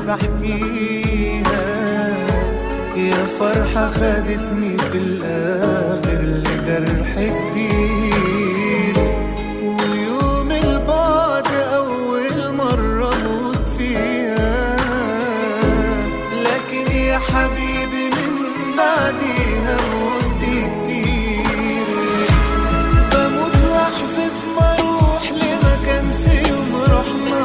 Speaker 5: بحكيها يا فرحة خدتني في الآخر لجرح كبير ويوم البعد أول مرة أموت فيها لكن يا حبيبي من بعديها موت كتير بموت لحظة ما أروح لمكان في يوم رحنا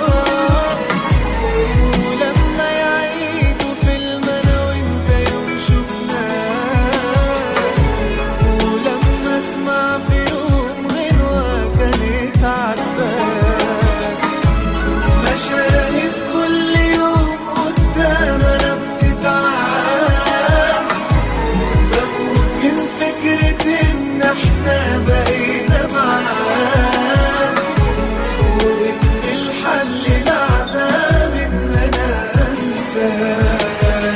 Speaker 5: ولما يعيدوا فيلم أنا وأنت يوم شفناه ولما أسمع في يوم غنوة كانت عجباك مشاهد كل يوم قدام أنا بتتعاد بموت من فكرة إن إحنا بقينا بعاد وإن الحل العذاب إن أنا أنساك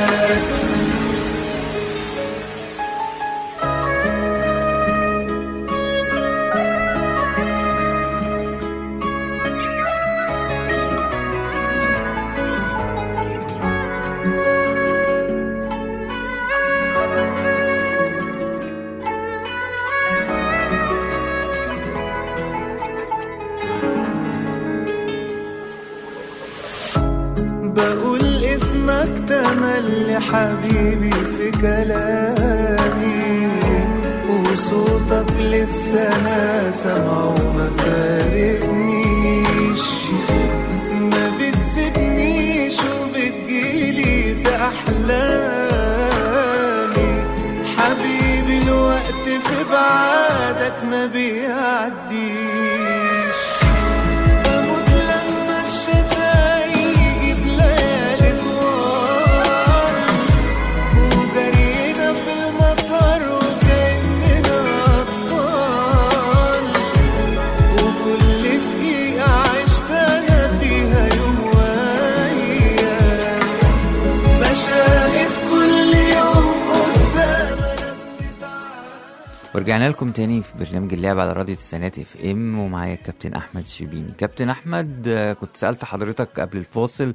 Speaker 5: بقول اسمك تملي حبيبي في كلامي وصوتك لسه انا سامعه وما فارقنيش ما بتسيبنيش وبتجيلي في احلامي حبيبي الوقت في بعادك ما بيعديش بموت لما الشتاء يجي بليالي طوال وجرينا في المطر وكأننا أطفال وكل دقيقة عشت أنا فيها يوم وأيام مشاهد كل يوم قدام أنا بتتعاد
Speaker 2: ورجعنا لكم تاني في برنامج اللعب على راديو تسعينات اف ام ومعايا الكابتن احمد شيبيني كابتن احمد آه، كنت سالت حضرتك قبل الفاصل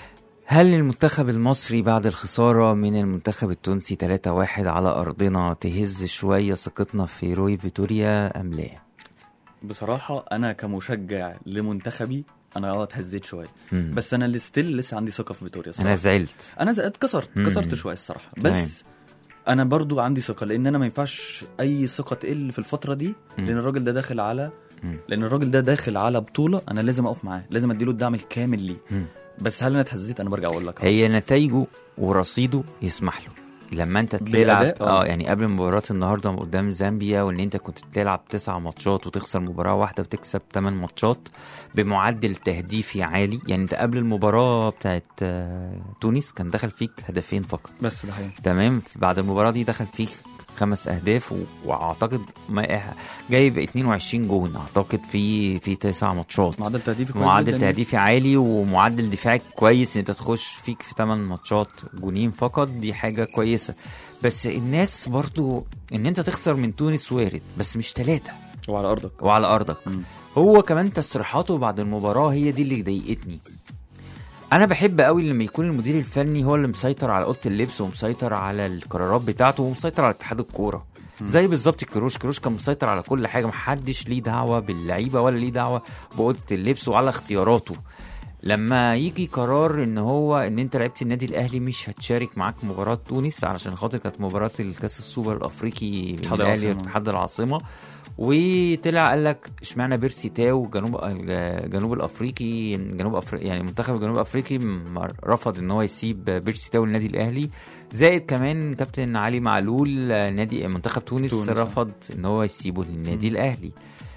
Speaker 2: هل المنتخب المصري بعد الخسارة من المنتخب التونسي 3-1 على أرضنا تهز شوية ثقتنا في روي فيتوريا أم لا؟
Speaker 4: بصراحه انا كمشجع لمنتخبي انا اه اتهزيت شويه
Speaker 2: مم.
Speaker 4: بس انا اللي ستيل لسه عندي ثقه في فيتوريا الصراحه
Speaker 2: أنا زعلت
Speaker 4: انا ز- اتكسرت
Speaker 2: مم.
Speaker 4: اتكسرت شويه الصراحه
Speaker 2: تمام.
Speaker 4: بس انا برضو عندي ثقه لان انا ما ينفعش اي ثقه تقل في الفتره دي
Speaker 2: مم.
Speaker 4: لان الراجل ده داخل على
Speaker 2: مم.
Speaker 4: لان الراجل ده داخل على بطوله انا لازم اقف معاه لازم اديله الدعم الكامل ليه
Speaker 2: مم.
Speaker 4: بس هل انا اتهزيت انا برجع اقول لك أهو.
Speaker 2: هي نتائجه ورصيده يسمح له لما انت تلعب
Speaker 4: بالأداء، آه.
Speaker 2: اه يعني قبل مباراة النهارده قدام زامبيا وان انت كنت بتلعب تسع ماتشات وتخسر مباراة واحدة وتكسب ثمان ماتشات بمعدل تهديفي عالي يعني انت قبل المباراة بتاعت آه، تونس كان دخل فيك هدفين فقط
Speaker 4: بس ده حقيقي
Speaker 2: تمام بعد المباراة دي دخل فيك خمس اهداف و... واعتقد ما جايب 22 جون اعتقد في في تسع ماتشات
Speaker 4: معدل تهديفي كويس
Speaker 2: معدل
Speaker 4: جداً.
Speaker 2: تهديفي عالي ومعدل دفاعي كويس ان انت تخش فيك في 8 ماتشات جونين فقط دي حاجه كويسه بس الناس برضو ان انت تخسر من تونس وارد بس مش ثلاثه
Speaker 4: وعلى ارضك
Speaker 2: وعلى ارضك
Speaker 4: مم.
Speaker 2: هو كمان تصريحاته بعد المباراه هي دي اللي ضايقتني انا بحب قوي لما يكون المدير الفني هو اللي مسيطر على اوضه اللبس ومسيطر على القرارات بتاعته ومسيطر على اتحاد الكوره زي بالظبط كروش كروش كان مسيطر على كل حاجه محدش ليه دعوه باللعيبه ولا ليه دعوه باوضه اللبس وعلى اختياراته لما يجي قرار ان هو ان انت لعيبه النادي الاهلي مش هتشارك معاك مباراه تونس علشان خاطر كانت مباراه الكاس السوبر الافريقي بين
Speaker 4: اتحاد
Speaker 2: الاهلي
Speaker 4: العاصمة.
Speaker 2: واتحاد العاصمه وطلع قال لك اشمعنى بيرسي تاو جنوب جنوب الافريقي جنوب افريقيا يعني منتخب الجنوب الافريقي م- رفض ان هو يسيب بيرسي تاو للنادي الاهلي زائد كمان كابتن علي معلول آه، نادي منتخب تونس,
Speaker 4: تونس،
Speaker 2: تونس
Speaker 4: آه.
Speaker 2: رفض ان هو يسيبه للنادي الاهلي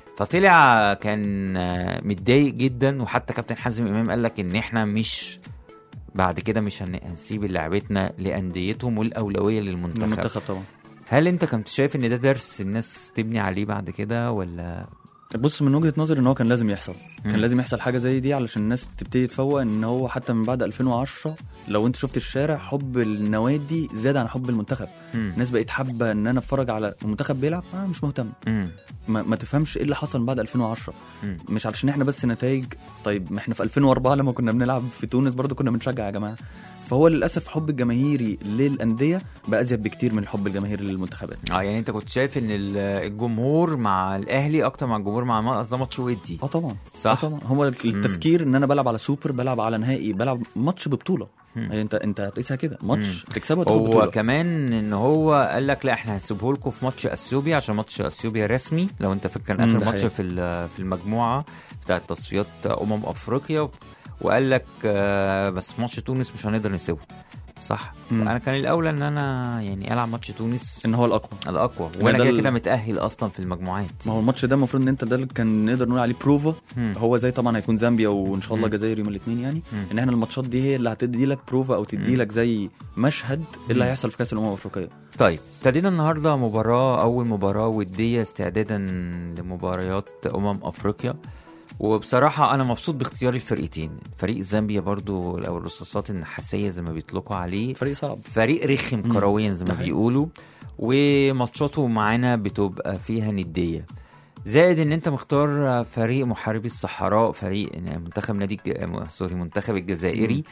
Speaker 2: فطلع كان آه، متضايق جدا وحتى كابتن حازم امام قال لك ان احنا مش بعد كده مش هن- هنسيب لعبتنا لانديتهم والاولويه للمنتخب
Speaker 4: المنتخب طبعا
Speaker 2: هل انت كنت شايف ان ده درس الناس تبني عليه بعد كده ولا
Speaker 4: بص من وجهه نظري ان هو كان لازم يحصل
Speaker 2: مم.
Speaker 4: كان لازم يحصل حاجه زي دي علشان الناس تبتدي تفوق ان هو حتى من بعد 2010 لو انت شفت الشارع حب النوادي زاد عن حب المنتخب
Speaker 2: مم.
Speaker 4: الناس بقت حابه ان انا اتفرج على المنتخب بيلعب انا مش مهتم
Speaker 2: مم.
Speaker 4: ما, ما تفهمش ايه اللي حصل من بعد 2010
Speaker 2: مم.
Speaker 4: مش علشان احنا بس نتائج طيب ما احنا في 2004 لما كنا بنلعب في تونس برضو كنا بنشجع يا جماعه فهو للاسف حب الجماهيري للانديه بقى ازيد بكتير من الحب الجماهيري للمنتخبات
Speaker 2: اه يعني انت كنت شايف ان ال- الجمهور مع الاهلي اكتر مع الجمهور مع الم- قصد ده ماتش ودي
Speaker 4: اه طبعا
Speaker 2: صح.
Speaker 4: آه طبعا هو التفكير ان انا بلعب على سوبر بلعب على نهائي بلعب ماتش ببطوله
Speaker 2: مم.
Speaker 4: هي انت انت هتقيسها كده ماتش تكسبه وتاخد
Speaker 2: هو
Speaker 4: بطوله
Speaker 2: كمان ان هو قال لك لا احنا هنسيبه لكم في ماتش اثيوبيا عشان ماتش اثيوبيا رسمي لو انت فاكر كان
Speaker 4: مم،
Speaker 2: اخر
Speaker 4: ده
Speaker 2: ماتش
Speaker 4: حقيقي.
Speaker 2: في ال- في المجموعه بتاعه تصفيات امم افريقيا وقال لك آه، بس ماتش تونس مش هنقدر نسيبه صح
Speaker 4: مم.
Speaker 2: انا كان الاولى ان انا يعني العب ماتش تونس
Speaker 4: ان هو الاقوى
Speaker 2: الاقوى
Speaker 4: ما
Speaker 2: وانا
Speaker 4: ده
Speaker 2: كده
Speaker 4: ال-
Speaker 2: كده متاهل اصلا في المجموعات
Speaker 4: ما هو الماتش ده المفروض ان انت ده اللي كان نقدر نقول عليه بروفا
Speaker 2: مم.
Speaker 4: هو زي طبعا هيكون زامبيا وان شاء الله
Speaker 2: مم.
Speaker 4: الجزائر يوم الاثنين يعني
Speaker 2: مم.
Speaker 4: ان احنا الماتشات دي هي اللي هتدي لك بروفا او تدي
Speaker 2: مم.
Speaker 4: لك زي مشهد إيه اللي
Speaker 2: مم.
Speaker 4: هيحصل في كاس الامم الافريقيه
Speaker 2: طيب ابتدينا النهارده مباراه اول مباراه وديه استعدادا لمباريات امم افريقيا وبصراحة أنا مبسوط باختيار الفرقتين فريق زامبيا برضو أو الرصاصات النحاسية زي ما بيطلقوا عليه
Speaker 4: فريق صعب
Speaker 2: فريق رخم
Speaker 4: مم.
Speaker 2: كرويا زي ما
Speaker 4: ده حقيقي.
Speaker 2: بيقولوا وماتشاته معانا بتبقى فيها ندية زائد ان انت مختار فريق محاربي الصحراء فريق منتخب نادي الج- سوري منتخب الجزائري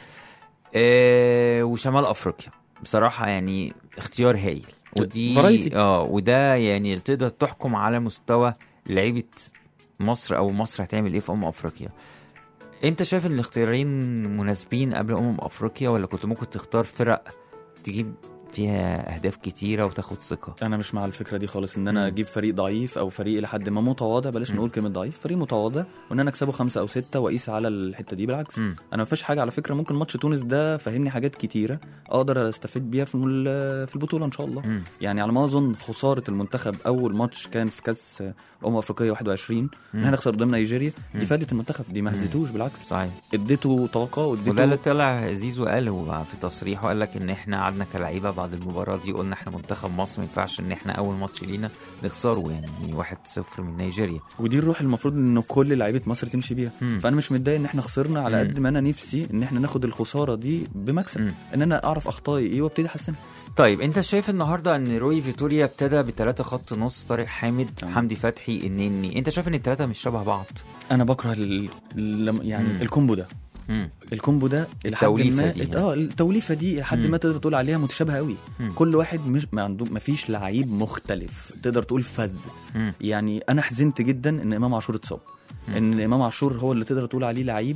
Speaker 2: آه وشمال افريقيا بصراحة يعني اختيار هايل ودي
Speaker 4: فرايتي.
Speaker 2: اه وده يعني تقدر تحكم على مستوى لعيبة مصر او مصر هتعمل ايه في امم افريقيا انت شايف ان الاختيارين مناسبين قبل امم افريقيا ولا كنت ممكن تختار فرق تجيب فيها اهداف كتيره وتاخد ثقه
Speaker 4: انا مش مع الفكره دي خالص ان انا
Speaker 2: مم.
Speaker 4: اجيب فريق ضعيف او فريق لحد ما متواضع بلاش
Speaker 2: مم.
Speaker 4: نقول كلمه ضعيف فريق متواضع وان انا اكسبه خمسه او سته واقيس على الحته دي بالعكس
Speaker 2: مم.
Speaker 4: انا ما فيش حاجه على فكره ممكن ماتش تونس ده فهمني حاجات كتيره اقدر استفيد بيها في ال- في البطوله ان شاء الله
Speaker 2: مم.
Speaker 4: يعني على ما اظن خساره المنتخب اول ماتش كان في كاس امم افريقيا 21 ان
Speaker 2: مم.
Speaker 4: احنا نخسر قدام نيجيريا
Speaker 2: مم.
Speaker 4: دي فادت المنتخب دي ما
Speaker 2: مم.
Speaker 4: هزتوش بالعكس
Speaker 2: صحيح
Speaker 4: اديته طاقه
Speaker 2: وده اللي
Speaker 4: واديته
Speaker 2: طلع زيزو قاله في تصريحه قال لك ان احنا قعدنا كلعيبه بعد المباراه دي قلنا احنا منتخب مصر ما ينفعش ان احنا اول ماتش لينا نخسره يعني 1-0 من نيجيريا
Speaker 4: ودي الروح المفروض ان كل لعيبه مصر تمشي بيها
Speaker 2: مم.
Speaker 4: فانا مش متضايق ان احنا خسرنا على
Speaker 2: مم.
Speaker 4: قد ما انا نفسي ان احنا ناخد الخساره دي بمكسب
Speaker 2: مم.
Speaker 4: ان انا اعرف اخطائي ايه وابتدي احسنها
Speaker 2: طيب انت شايف النهارده ان روي فيتوريا ابتدى بثلاثه خط نص طارق حامد
Speaker 4: آه.
Speaker 2: حمدي فتحي النني انت شايف ان الثلاثه مش شبه بعض
Speaker 4: انا بكره ال... ال... يعني
Speaker 2: مم.
Speaker 4: الكومبو ده
Speaker 2: مم.
Speaker 4: الكومبو ده لحد
Speaker 2: التوليفة
Speaker 4: ما
Speaker 2: دي.
Speaker 4: اه التوليفه دي لحد
Speaker 2: مم.
Speaker 4: ما تقدر تقول عليها متشابهه قوي
Speaker 2: مم.
Speaker 4: كل واحد مش ما عنده ما فيش لعيب مختلف تقدر تقول فذ
Speaker 2: مم.
Speaker 4: يعني انا حزنت جدا ان امام عاشور اتصاب
Speaker 2: مم.
Speaker 4: ان امام عاشور هو اللي تقدر تقول عليه لعيب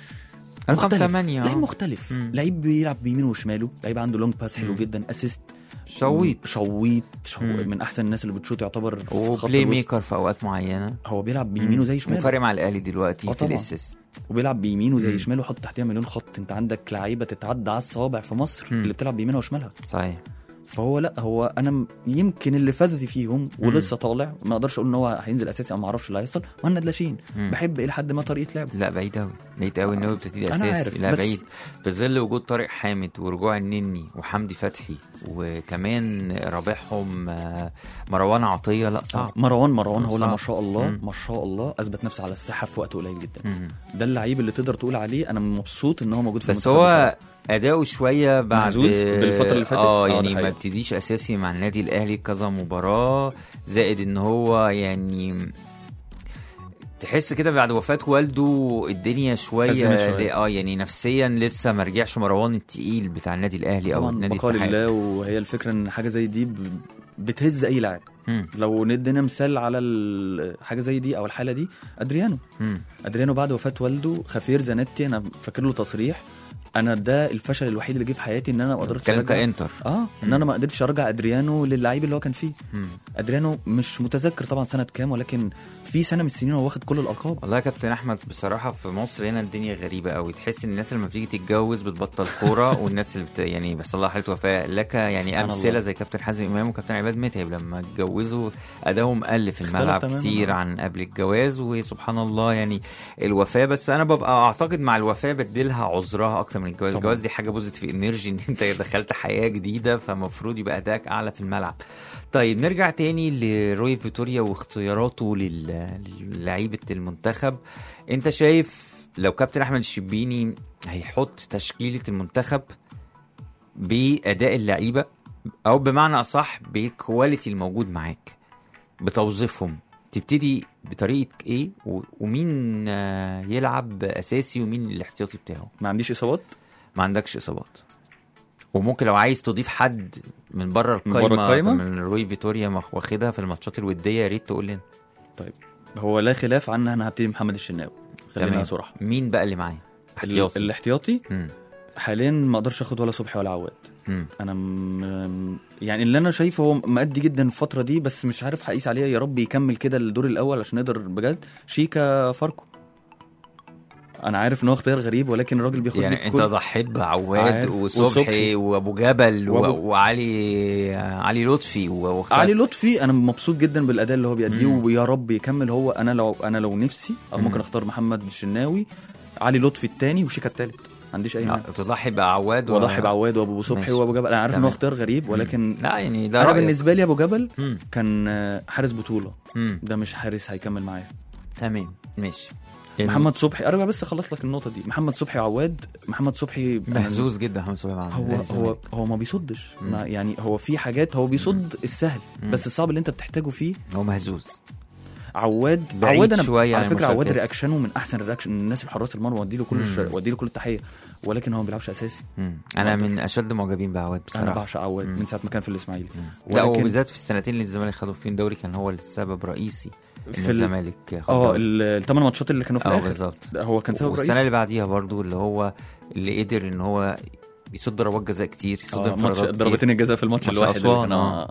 Speaker 2: رقم
Speaker 4: مختلف
Speaker 2: 8
Speaker 4: لعيب مختلف
Speaker 2: مم.
Speaker 4: لعيب بيلعب بيمينه وشماله لعيب عنده لونج باس حلو
Speaker 2: مم.
Speaker 4: جدا اسيست
Speaker 2: شويت
Speaker 4: شويت شو...
Speaker 2: مم.
Speaker 4: من احسن الناس اللي بتشوط يعتبر في خط
Speaker 2: وبلاي
Speaker 4: الوسط.
Speaker 2: ميكر في اوقات معينه
Speaker 4: هو بيلعب بيمينه زي شماله
Speaker 2: وفارق مع الاهلي دلوقتي
Speaker 4: آه
Speaker 2: في
Speaker 4: طبعاً.
Speaker 2: الاسيست
Speaker 4: وبيلعب بيمينه زي
Speaker 2: مم.
Speaker 4: شماله وحط تحتها مليون خط انت عندك لعيبه تتعدى على الصوابع في مصر
Speaker 2: مم.
Speaker 4: اللي بتلعب بيمينها وشمالها
Speaker 2: صحيح
Speaker 4: فهو لا هو انا م- يمكن اللي فذ فيهم ولسه طالع ما اقدرش اقول ان هو هينزل اساسي او ما اعرفش اللي هيحصل مهند لاشين
Speaker 2: مم.
Speaker 4: بحب الى حد ما طريقه لعبه
Speaker 2: لا بعيد قوي بعيد قوي ان هو بتبتدي
Speaker 4: أنا
Speaker 2: اساسي
Speaker 4: عارف،
Speaker 2: لا
Speaker 4: بس-
Speaker 2: بعيد في ظل وجود طارق حامد ورجوع النني وحمدي فتحي وكمان رابعهم آه، مروان عطيه لا صعب
Speaker 4: مروان مروان هو اللي
Speaker 2: صعب.
Speaker 4: ما شاء الله
Speaker 2: مم.
Speaker 4: ما شاء الله اثبت نفسه على الساحه في وقت قليل جدا
Speaker 2: مم.
Speaker 4: ده اللعيب اللي تقدر تقول عليه انا مبسوط ان هو موجود في
Speaker 2: بس
Speaker 4: المنتخب
Speaker 2: هو
Speaker 4: بصراحة.
Speaker 2: اداؤه شويه بعد
Speaker 4: مهزوز بالفترة اللي فاتت؟
Speaker 2: اه
Speaker 4: آه، ده
Speaker 2: يعني ما
Speaker 4: حقيقي.
Speaker 2: ابتديش اساسي مع النادي الاهلي كذا مباراه زائد ان هو يعني تحس كده بعد وفاة والده الدنيا شوية,
Speaker 4: أزمت شوية.
Speaker 2: اه يعني نفسيا لسه ما رجعش مروان التقيل بتاع النادي الاهلي او
Speaker 4: طبعا
Speaker 2: النادي
Speaker 4: بقال
Speaker 2: الاتحاد
Speaker 4: الله وهي الفكره ان حاجه زي دي ب- بتهز اي لاعب
Speaker 2: مم.
Speaker 4: لو ندينا مثال على ال- حاجه زي دي او الحاله دي ادريانو
Speaker 2: مم.
Speaker 4: ادريانو بعد وفاه والده خفير زانيتي انا فاكر له تصريح انا ده الفشل الوحيد اللي جه في حياتي ان انا ما قدرتش
Speaker 2: بتكلم
Speaker 4: ارجع
Speaker 2: كانتر
Speaker 4: اه ان انا ما قدرتش ارجع ادريانو للعيب اللي هو كان فيه
Speaker 2: مم.
Speaker 4: ادريانو مش متذكر طبعا سنه كام ولكن في سنه من السنين هو واخد كل الالقاب
Speaker 2: والله يا كابتن احمد بصراحه في مصر هنا الدنيا غريبه قوي تحس ان الناس لما بتيجي تتجوز بتبطل كوره والناس اللي بت... يعني بيحصل لها حاله وفاه لك يعني
Speaker 4: سبحان
Speaker 2: امثله
Speaker 4: الله.
Speaker 2: زي كابتن حازم امام وكابتن عماد متعب لما اتجوزوا ادائهم قل في
Speaker 4: اختلف
Speaker 2: الملعب
Speaker 4: تماماً.
Speaker 2: كتير عن قبل الجواز وسبحان الله يعني الوفاه بس انا ببقى اعتقد مع الوفاه بديلها عذرها اكتر احسن من الجواز
Speaker 4: طبعاً.
Speaker 2: الجواز دي حاجه بوزيتيف انرجي ان انت دخلت حياه جديده فمفروض يبقى ادائك اعلى في الملعب طيب نرجع تاني لروي فيتوريا واختياراته لل- للعيبه المنتخب انت شايف لو كابتن احمد الشبيني هيحط تشكيله المنتخب باداء اللعيبه او بمعنى اصح بالكواليتي الموجود معاك بتوظيفهم تبتدي بطريقه ايه و- ومين آه، يلعب اساسي ومين الاحتياطي بتاعه
Speaker 4: ما عنديش اصابات
Speaker 2: ما عندكش اصابات وممكن لو عايز تضيف حد من بره
Speaker 4: من بره
Speaker 2: القايمه
Speaker 4: القايمة؟
Speaker 2: من روي فيتوريا مخ- واخدها في الماتشات الوديه يا ريت تقول لنا
Speaker 4: هو لا خلاف عن انا هبتدي محمد الشناوي خلينا
Speaker 2: تمام.
Speaker 4: صراحه
Speaker 2: مين بقى اللي معايا احتياطي
Speaker 4: الاحتياطي
Speaker 2: مم.
Speaker 4: حاليا ما اقدرش اخد ولا صبحي ولا عواد
Speaker 2: مم.
Speaker 4: انا م... يعني اللي انا شايفه هو مأدي جدا الفتره دي بس مش عارف هقيس عليه يا رب يكمل كده الدور الاول عشان نقدر بجد شيكا فاركو انا عارف ان هو اختيار غريب ولكن الراجل بياخد
Speaker 2: يعني
Speaker 4: لك
Speaker 2: انت
Speaker 4: كل-
Speaker 2: ضحيت بعواد
Speaker 4: عارف.
Speaker 2: وصبحي
Speaker 4: وصبحي.
Speaker 2: وابو جبل و...
Speaker 4: وأبو-
Speaker 2: وعلي علي لطفي و- واختار
Speaker 4: علي لطفي انا مبسوط جدا بالاداء اللي هو بيأديه
Speaker 2: مم.
Speaker 4: ويا رب يكمل هو انا لو انا لو نفسي أو
Speaker 2: مم.
Speaker 4: ممكن اختار محمد الشناوي علي لطفي الثاني وشيكا الثالث ما عنديش اي مانع
Speaker 2: آه، تضحي بعواد و-
Speaker 4: واضحي بعواد وابو صبحي
Speaker 2: ماشي.
Speaker 4: وابو جبل انا عارف ان
Speaker 2: تمام.
Speaker 4: هو اختيار غريب ولكن
Speaker 2: لا يعني ده
Speaker 4: انا
Speaker 2: رأيك.
Speaker 4: بالنسبه لي ابو جبل
Speaker 2: مم.
Speaker 4: كان آه، حارس بطوله
Speaker 2: مم.
Speaker 4: ده مش حارس هيكمل معايا
Speaker 2: تمام ماشي يعني
Speaker 4: محمد صبحي ارجع بس اخلص لك النقطه دي محمد صبحي عواد محمد صبحي
Speaker 2: مهزوز جدا محمد صبحي مع
Speaker 4: هو
Speaker 2: نادي
Speaker 4: هو
Speaker 2: الزمالك.
Speaker 4: هو ما بيصدش
Speaker 2: مم.
Speaker 4: ما يعني هو في حاجات هو بيصد السهل
Speaker 2: مم.
Speaker 4: بس الصعب اللي انت بتحتاجه فيه
Speaker 2: هو مهزوز
Speaker 4: عواد
Speaker 2: بعيد
Speaker 4: عواد انا
Speaker 2: شوية
Speaker 4: على
Speaker 2: عن
Speaker 4: فكره عواد
Speaker 2: المشاركات.
Speaker 4: رياكشنه من احسن الرياكشن الناس الحراس المرمى ودي له كل الش...
Speaker 2: مم.
Speaker 4: ودي له كل التحيه ولكن هو ما بيلعبش اساسي
Speaker 2: مم. انا
Speaker 4: بقدر.
Speaker 2: من اشد معجبين بعواد بصراحه
Speaker 4: انا بعشق عواد
Speaker 2: مم.
Speaker 4: من ساعه ما كان في الاسماعيلي
Speaker 2: لا
Speaker 4: ولكن-
Speaker 2: وبالذات في السنتين اللي الزمالك خدوا فيهم دوري كان هو السبب رئيسي ان
Speaker 4: في ال-
Speaker 2: الزمالك خد
Speaker 4: اه
Speaker 2: دوري.
Speaker 4: الثمان ماتشات اللي كانوا في
Speaker 2: اه
Speaker 4: الاخر
Speaker 2: بالظبط
Speaker 4: ده هو كان سبب
Speaker 2: والسنه
Speaker 4: رئيسي
Speaker 2: اللي بعديها برضو اللي هو اللي قدر ان هو يصد ضربات جزاء كتير يصد
Speaker 4: آه، ماتش
Speaker 2: انفرادات كتير
Speaker 4: ضربتين الجزاء في الماتش
Speaker 2: ماتش
Speaker 4: الواحد اللي
Speaker 2: أسوان،
Speaker 4: كان
Speaker 2: آه.
Speaker 4: آه.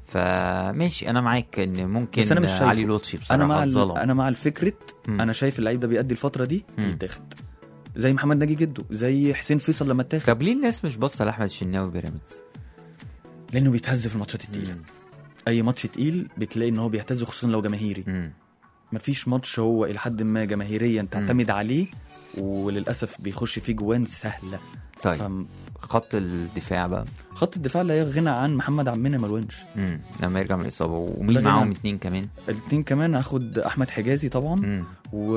Speaker 2: فماشي انا معاك ان ممكن
Speaker 4: بس أنا مش شايفه.
Speaker 2: علي لطفي بصراحه
Speaker 4: انا مع ال-
Speaker 2: اتظلم
Speaker 4: انا مع الفكره
Speaker 2: مم.
Speaker 4: انا شايف اللعيب ده بيأدي الفتره دي
Speaker 2: مم.
Speaker 4: يتاخد زي محمد ناجي جده زي حسين فيصل لما اتاخد
Speaker 2: طب ليه الناس مش باصه لاحمد الشناوي بيراميدز؟
Speaker 4: لانه بيتهز في الماتشات التقيله اي ماتش تقيل بتلاقي ان هو بيهتز خصوصا لو جماهيري
Speaker 2: مم.
Speaker 4: مفيش ماتش هو الى حد ما جماهيريا تعتمد عليه وللاسف بيخش فيه جوان سهله
Speaker 2: طيب
Speaker 4: فم-
Speaker 2: خط الدفاع بقى
Speaker 4: خط الدفاع لا يغنى عن محمد عبد المنعم الونش
Speaker 2: مم. لما يرجع من الاصابه
Speaker 4: لا
Speaker 2: ومين
Speaker 4: غنى
Speaker 2: معاهم
Speaker 4: عن-
Speaker 2: اتنين كمان
Speaker 4: الاثنين كمان هاخد احمد حجازي طبعا
Speaker 2: مم.
Speaker 4: و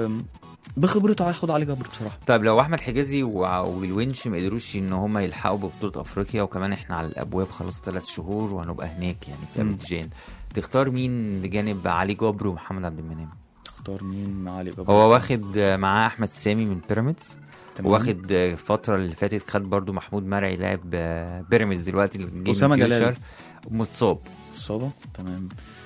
Speaker 4: بخبرته هاخد علي جبر بصراحه
Speaker 2: طيب لو احمد حجازي وع- والونش ما قدروش ان هم يلحقوا ببطوله افريقيا وكمان احنا على الابواب خلاص ثلاث شهور وهنبقى هناك يعني في
Speaker 4: مم.
Speaker 2: ابيجان تختار مين بجانب علي جبر ومحمد عبد المنعم
Speaker 4: اختار مين مع علي جبر
Speaker 2: هو واخد معاه احمد سامي من بيراميدز
Speaker 4: تمام.
Speaker 2: واخد الفترة اللي فاتت خد برضو محمود مرعي لاعب آه، بيراميدز دلوقتي الجيم
Speaker 4: أسامة
Speaker 2: فيوتشر،
Speaker 4: جلال.
Speaker 2: متصاب
Speaker 4: الصابة تمام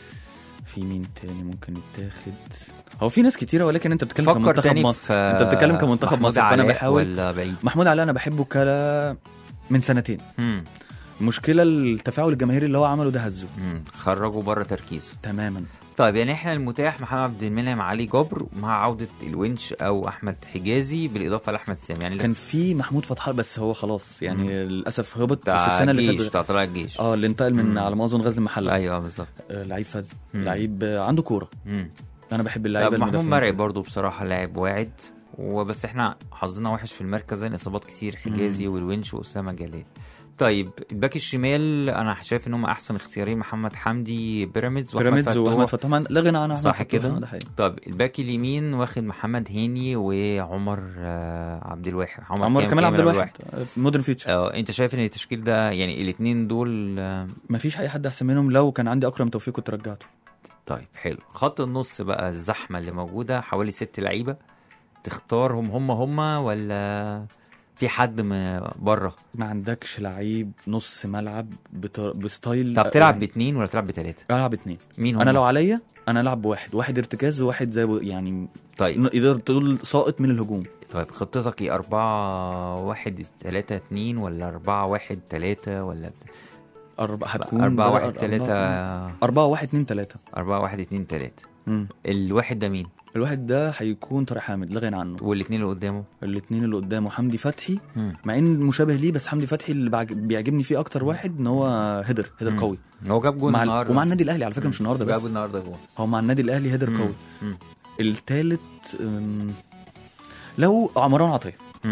Speaker 4: في مين تاني ممكن يتاخد هو في ناس كتيرة ولكن انت بتتكلم
Speaker 2: فكر
Speaker 4: كمنتخب
Speaker 2: تاني
Speaker 4: مصر
Speaker 2: في
Speaker 4: انت بتتكلم كمنتخب
Speaker 2: محمود
Speaker 4: مصر فانا
Speaker 2: علاء
Speaker 4: بحاول
Speaker 2: ولا بعيد
Speaker 4: محمود علاء انا بحبه كلا من سنتين
Speaker 2: مم.
Speaker 4: المشكلة التفاعل الجماهيري اللي هو عمله ده هزه
Speaker 2: مم. خرجوا بره تركيزه
Speaker 4: تماما
Speaker 2: طيب يعني احنا المتاح محمد عبد المنعم علي جبر مع عودة الونش او احمد حجازي بالاضافة لاحمد سامي يعني
Speaker 4: كان في محمود فتح الله بس هو خلاص يعني
Speaker 2: مم.
Speaker 4: للاسف هبط بس
Speaker 2: بتاع
Speaker 4: السنة اللي
Speaker 2: الجيش
Speaker 4: فاتت
Speaker 2: بتاع طلائع الجيش
Speaker 4: اه اللي انتقل من
Speaker 2: مم.
Speaker 4: على ما اظن غزل المحله
Speaker 2: ايوه بالظبط
Speaker 4: آه لعيب فذ
Speaker 2: مم.
Speaker 4: لعيب آه، عنده كوره
Speaker 2: مم.
Speaker 4: انا بحب
Speaker 2: طب
Speaker 4: اللعيبه
Speaker 2: محمود
Speaker 4: المدافعين
Speaker 2: مرعي
Speaker 4: كده.
Speaker 2: برضو بصراحة لاعب واعد وبس احنا حظنا وحش في المركز لان اصابات كتير حجازي والونش واسامه جلال طيب الباك الشمال انا شايف ان هم احسن اختيارين محمد حمدي بيراميدز وأحمد
Speaker 4: بيراميدز
Speaker 2: فتوح.
Speaker 4: واحمد فتوح لا غنى عن احمد
Speaker 2: صح
Speaker 4: فتوح،
Speaker 2: كده؟
Speaker 4: ده حقيقي.
Speaker 2: طب الباك اليمين واخد محمد هاني وعمر آه، عبد الواحد
Speaker 4: عمر
Speaker 2: كام-
Speaker 4: كمال عبد
Speaker 2: كامل
Speaker 4: الواحد آه، في مودرن فيوتشر
Speaker 2: اه انت شايف ان التشكيل ده يعني الاثنين دول آه،
Speaker 4: مفيش اي حد احسن منهم لو كان عندي اكرم توفيق كنت رجعته
Speaker 2: طيب حلو خط النص بقى الزحمه اللي موجوده حوالي ست لعيبه تختارهم هم هم ولا في حد م- بره
Speaker 4: ما عندكش لعيب نص ملعب بط... بستايل
Speaker 2: طب تلعب باثنين ولا تلعب بثلاثه
Speaker 4: العب اتنين
Speaker 2: مين هم
Speaker 4: انا لو عليا انا العب بواحد واحد ارتكاز وواحد زي ب- يعني
Speaker 2: طيب
Speaker 4: تقدر تقول ساقط من الهجوم
Speaker 2: طيب خطتك ايه أربعة واحد تلاتة اتنين ولا أربعة واحد تلاتة ولا
Speaker 4: أربعة هتكون
Speaker 2: أربعة
Speaker 4: بقى
Speaker 2: واحد
Speaker 4: أربعة-
Speaker 2: تلاتة
Speaker 4: أربعة واحد اتنين تلاتة
Speaker 2: أربعة واحد اتنين تلاتة
Speaker 4: مم.
Speaker 2: الواحد ده مين
Speaker 4: الواحد ده هيكون طارق حامد لا غنى عنه
Speaker 2: والاتنين اللي قدامه
Speaker 4: الاثنين اللي قدامه حمدي فتحي
Speaker 2: مم.
Speaker 4: مع ان مشابه ليه بس حمدي فتحي اللي بعج- بيعجبني فيه اكتر واحد ان هو هيدر هيدر
Speaker 2: مم.
Speaker 4: قوي
Speaker 2: هو جاب جون
Speaker 4: مع ال-
Speaker 2: النهارده
Speaker 4: ومع النادي الاهلي على فكره مش النهارده
Speaker 2: جاب
Speaker 4: بس
Speaker 2: النهارده جون
Speaker 4: هو مع النادي الاهلي هيدر
Speaker 2: مم.
Speaker 4: قوي
Speaker 2: مم.
Speaker 4: التالت أم، لو مروان عطيه
Speaker 2: مم.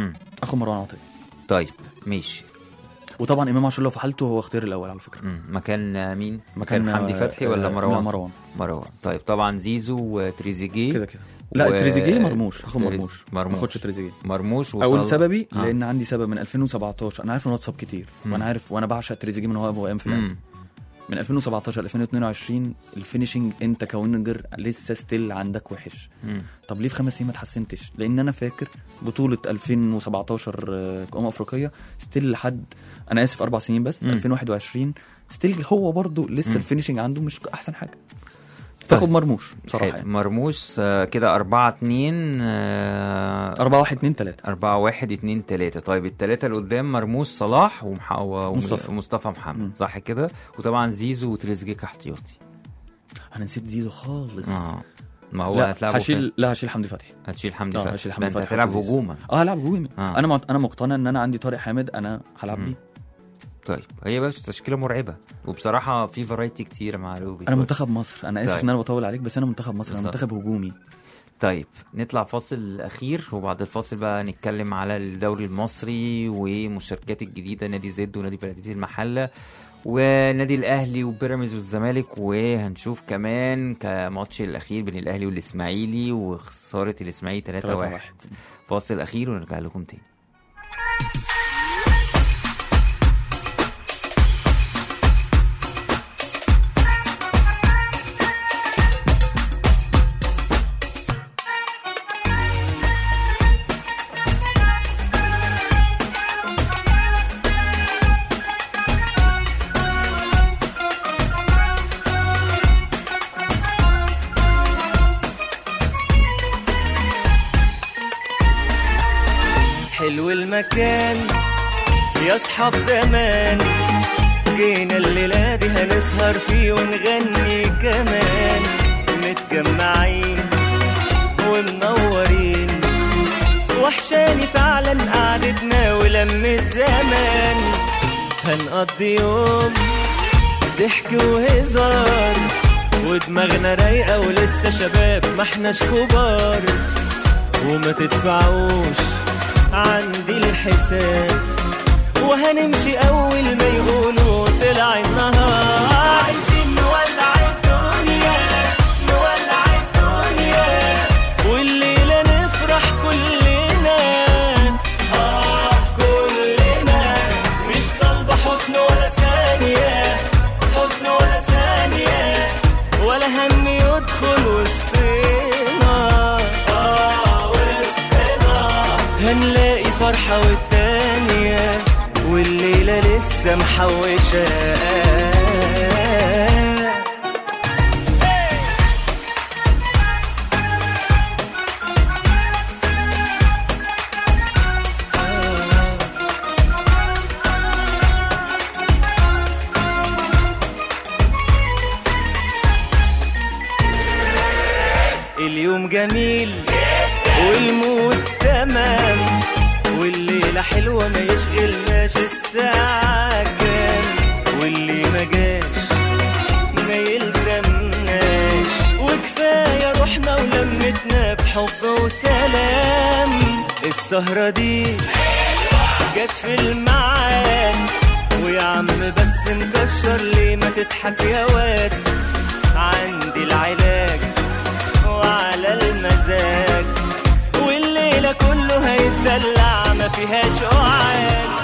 Speaker 4: اخو مروان عطيه
Speaker 2: طيب ماشي
Speaker 4: وطبعا امام عاشور لو في حالته هو اختيار الاول على فكره
Speaker 2: مم. مكان آه، مين؟
Speaker 4: مكان
Speaker 2: مكان حمدي
Speaker 4: آه،
Speaker 2: فتحي ولا
Speaker 4: آه،
Speaker 2: مروان؟
Speaker 4: لا مروان
Speaker 2: مروان طيب طبعا زيزو وتريزيجيه
Speaker 4: كده كده لا
Speaker 2: و-
Speaker 4: تريزيجيه مرموش اخو
Speaker 2: تريز-
Speaker 4: مرموش
Speaker 2: مرموش.
Speaker 4: ما اخدش تريزيجيه
Speaker 2: مرموش
Speaker 4: اول
Speaker 2: وصل-
Speaker 4: سببي
Speaker 2: آه.
Speaker 4: لان عندي سبب من 2017 انا عارف ان هو اتصاب كتير
Speaker 2: مم.
Speaker 4: وانا عارف وانا بعشق تريزيجيه من هو ابو ايام في الأهلي.
Speaker 2: مم.
Speaker 4: من 2017 ل 2022 الفينشنج انت كوينجر لسه ستيل عندك وحش
Speaker 2: مم.
Speaker 4: طب ليه في خمس سنين ما اتحسنتش لان انا فاكر بطوله 2017 آه، امم افريقيه ستيل لحد انا اسف اربع سنين بس
Speaker 2: مم.
Speaker 4: 2021 ستيل هو برضه لسه
Speaker 2: مم.
Speaker 4: الفينشنج عنده مش احسن حاجه تاخد مرموش بصراحه
Speaker 2: حلو.
Speaker 4: يعني
Speaker 2: مرموش آه، كده 4 2 4
Speaker 4: 4 1 2 3
Speaker 2: 4 1 2 3 طيب الثلاثه اللي قدام مرموش صلاح ومح... و-
Speaker 4: مصطفى.
Speaker 2: ومصطفى محمد
Speaker 4: مم.
Speaker 2: صح كده وطبعا زيزو وتريزيجيه كاحتياطي
Speaker 4: انا نسيت زيزو خالص
Speaker 2: اه ما هو
Speaker 4: لا
Speaker 2: هتلعبه
Speaker 4: هشيل
Speaker 2: فين؟
Speaker 4: لا هشيل حمدي فتحي
Speaker 2: هتشيل حمدي
Speaker 4: آه،
Speaker 2: فتحي
Speaker 4: هشيل
Speaker 2: ده
Speaker 4: حمدي
Speaker 2: انت
Speaker 4: فتحي
Speaker 2: هتلعب
Speaker 4: وحمدي
Speaker 2: هجوما
Speaker 4: اه هلعب هجومي
Speaker 2: آه.
Speaker 4: انا مع- انا مقتنع ان انا عندي طارق حامد انا هلعب
Speaker 2: مم.
Speaker 4: بيه
Speaker 2: طيب هي بس تشكيله مرعبه وبصراحه في فرايتي كتير مع روبي
Speaker 4: انا منتخب مصر انا اسف
Speaker 2: طيب.
Speaker 4: ان انا بطول عليك بس انا منتخب مصر انا
Speaker 2: بالظبط.
Speaker 4: منتخب هجومي
Speaker 2: طيب نطلع فاصل اخير وبعد الفاصل بقى نتكلم على الدوري المصري ومشاركات الجديده نادي زد ونادي بلديه المحله ونادي الاهلي وبيراميدز والزمالك وهنشوف كمان كماتش الاخير بين الاهلي والاسماعيلي وخساره الاسماعيلي 3-1
Speaker 4: 3-1.
Speaker 2: فاصل اخير ونرجع لكم تاني
Speaker 6: حلو المكان يا اصحاب زمان جينا الليلة دي هنسهر فيه ونغني كمان متجمعين ومنورين وحشاني فعلا قعدتنا ولمة زمان هنقضي يوم ضحك وهزار ودماغنا رايقة ولسه شباب ما احناش كبار وما تدفعوش عندي الحساب وهنمشي اول ما يقولوا طلع النهار عايزين نولع الدنيا نولع الدنيا والليلة نفرح كلنا اه كلنا مش طالبة حزن ولا ثانية حزن ولا ثانية ولا هم يدخل وسطنا اه وسطنا هنلاقي فرحة والتانية والليلة لسه محوشة اليوم جميل والمود تمام والليلة حلوة ما يشغلناش الساعة كام واللي ما جاش ما يلزمناش وكفاية روحنا ولمتنا بحب وسلام السهرة دي جت في الميعاد ويا عم بس مكشر ليه ما تضحك يا واد عندي العلاج وعلى المزاج والليلة كله هيتدلع ما فيهاش قعاد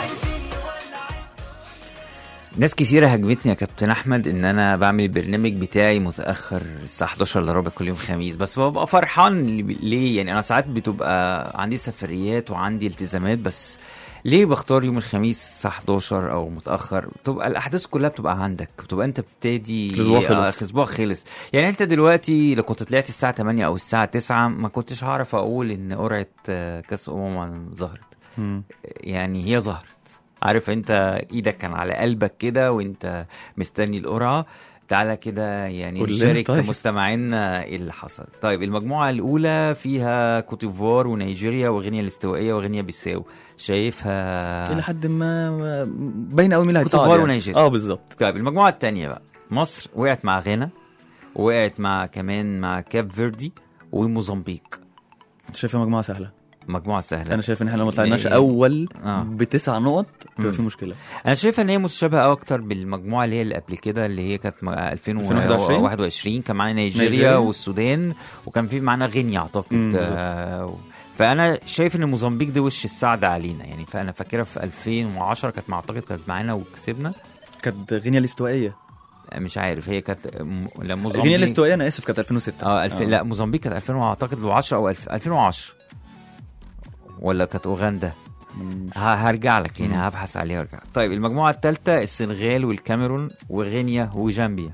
Speaker 2: ناس كثيرة هجمتني يا كابتن أحمد إن أنا بعمل البرنامج بتاعي متأخر الساعة 11 إلا ربع كل يوم خميس بس ببقى فرحان ليه يعني أنا ساعات بتبقى عندي سفريات وعندي التزامات بس ليه بختار يوم الخميس الساعة 11 أو متأخر بتبقى الأحداث كلها بتبقى عندك بتبقى أنت بتبتدي
Speaker 4: الأسبوع خلص.
Speaker 2: آه، الأسبوع خلص يعني أنت دلوقتي لو كنت طلعت الساعة 8 أو الساعة 9 ما كنتش هعرف أقول إن قرعة آه، كأس أمم ظهرت يعني هي ظهرت عارف انت ايدك كان على قلبك كده وانت مستني القرعه تعالى كده يعني
Speaker 4: قول لنا
Speaker 2: نشارك
Speaker 4: طيب.
Speaker 2: مستمعينا ايه اللي حصل طيب المجموعه الاولى فيها كوتيفوار ونيجيريا وغينيا الاستوائيه وغينيا بيساو شايفها
Speaker 4: الى حد ما باين قوي مين اللي هيتصعد
Speaker 2: كوتيفوار
Speaker 4: يعني.
Speaker 2: ونيجيريا.
Speaker 4: اه بالظبط
Speaker 2: طيب المجموعه الثانيه بقى مصر وقعت مع غانا وقعت مع كمان مع كاب فيردي وموزمبيق
Speaker 4: انت شايفها مجموعه سهله
Speaker 2: مجموعه سهله
Speaker 4: انا شايف ان احنا لو ما طلعناش
Speaker 2: إيه.
Speaker 4: اول
Speaker 2: آه.
Speaker 4: بتسع نقط
Speaker 2: مم.
Speaker 4: تبقى في مشكله
Speaker 2: انا شايف ان هي متشابهه اكتر بالمجموعه اللي هي اللي قبل كده اللي هي كانت م-
Speaker 4: 2021
Speaker 2: 2021 كان معانا نيجيريا,
Speaker 4: نيجيريا.
Speaker 2: والسودان وكان في معانا غينيا اعتقد
Speaker 4: مم، بالظبط.
Speaker 2: آه فانا شايف ان موزمبيق دي وش السعد علينا يعني فانا فاكرها في 2010 كانت اعتقد كانت معانا وكسبنا
Speaker 4: كانت غينيا الاستوائيه
Speaker 2: مش عارف هي كانت م- لا موزمبيق
Speaker 4: غينيا الاستوائيه انا اسف كانت 2006
Speaker 2: اه الف... لا موزمبيق كانت 2000 اعتقد 10 او 2000 2010 ولا كانت اوغندا
Speaker 4: مم.
Speaker 2: ه- هرجع لك يعني
Speaker 4: مم.
Speaker 2: هبحث عليها وارجع طيب المجموعه الثالثه السنغال والكاميرون وغينيا وجامبيا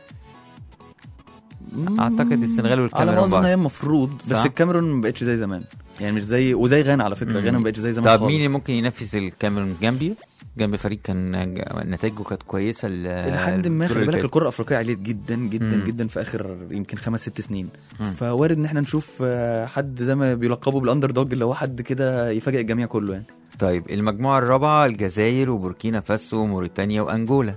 Speaker 2: اعتقد السنغال
Speaker 4: على
Speaker 2: والكاميرون
Speaker 4: ما اظن
Speaker 2: بعض.
Speaker 4: هي المفروض بس
Speaker 2: صح؟
Speaker 4: الكاميرون ما بقتش زي زمان يعني مش زي وزي غانا على فكره
Speaker 2: مم.
Speaker 4: غانا ما بقتش زي زمان
Speaker 2: طب
Speaker 4: خالص.
Speaker 2: مين اللي ممكن ينافس الكاميرون جامبيا جنب فريق كان ج- نتائجه كانت كويسه ال-
Speaker 4: الى حد ما
Speaker 2: الدور
Speaker 4: خلي
Speaker 2: اللي
Speaker 4: بالك
Speaker 2: فات.
Speaker 4: الكره الافريقيه عليت جدا جدا
Speaker 2: مم.
Speaker 4: جدا في اخر يمكن خمس ست سنين
Speaker 2: مم.
Speaker 4: فوارد ان احنا نشوف آه، حد زي ما بيلقبوا بالاندر دوج اللي هو حد كده يفاجئ الجميع كله يعني
Speaker 2: طيب المجموعه الرابعه الجزائر وبوركينا فاسو وموريتانيا وانجولا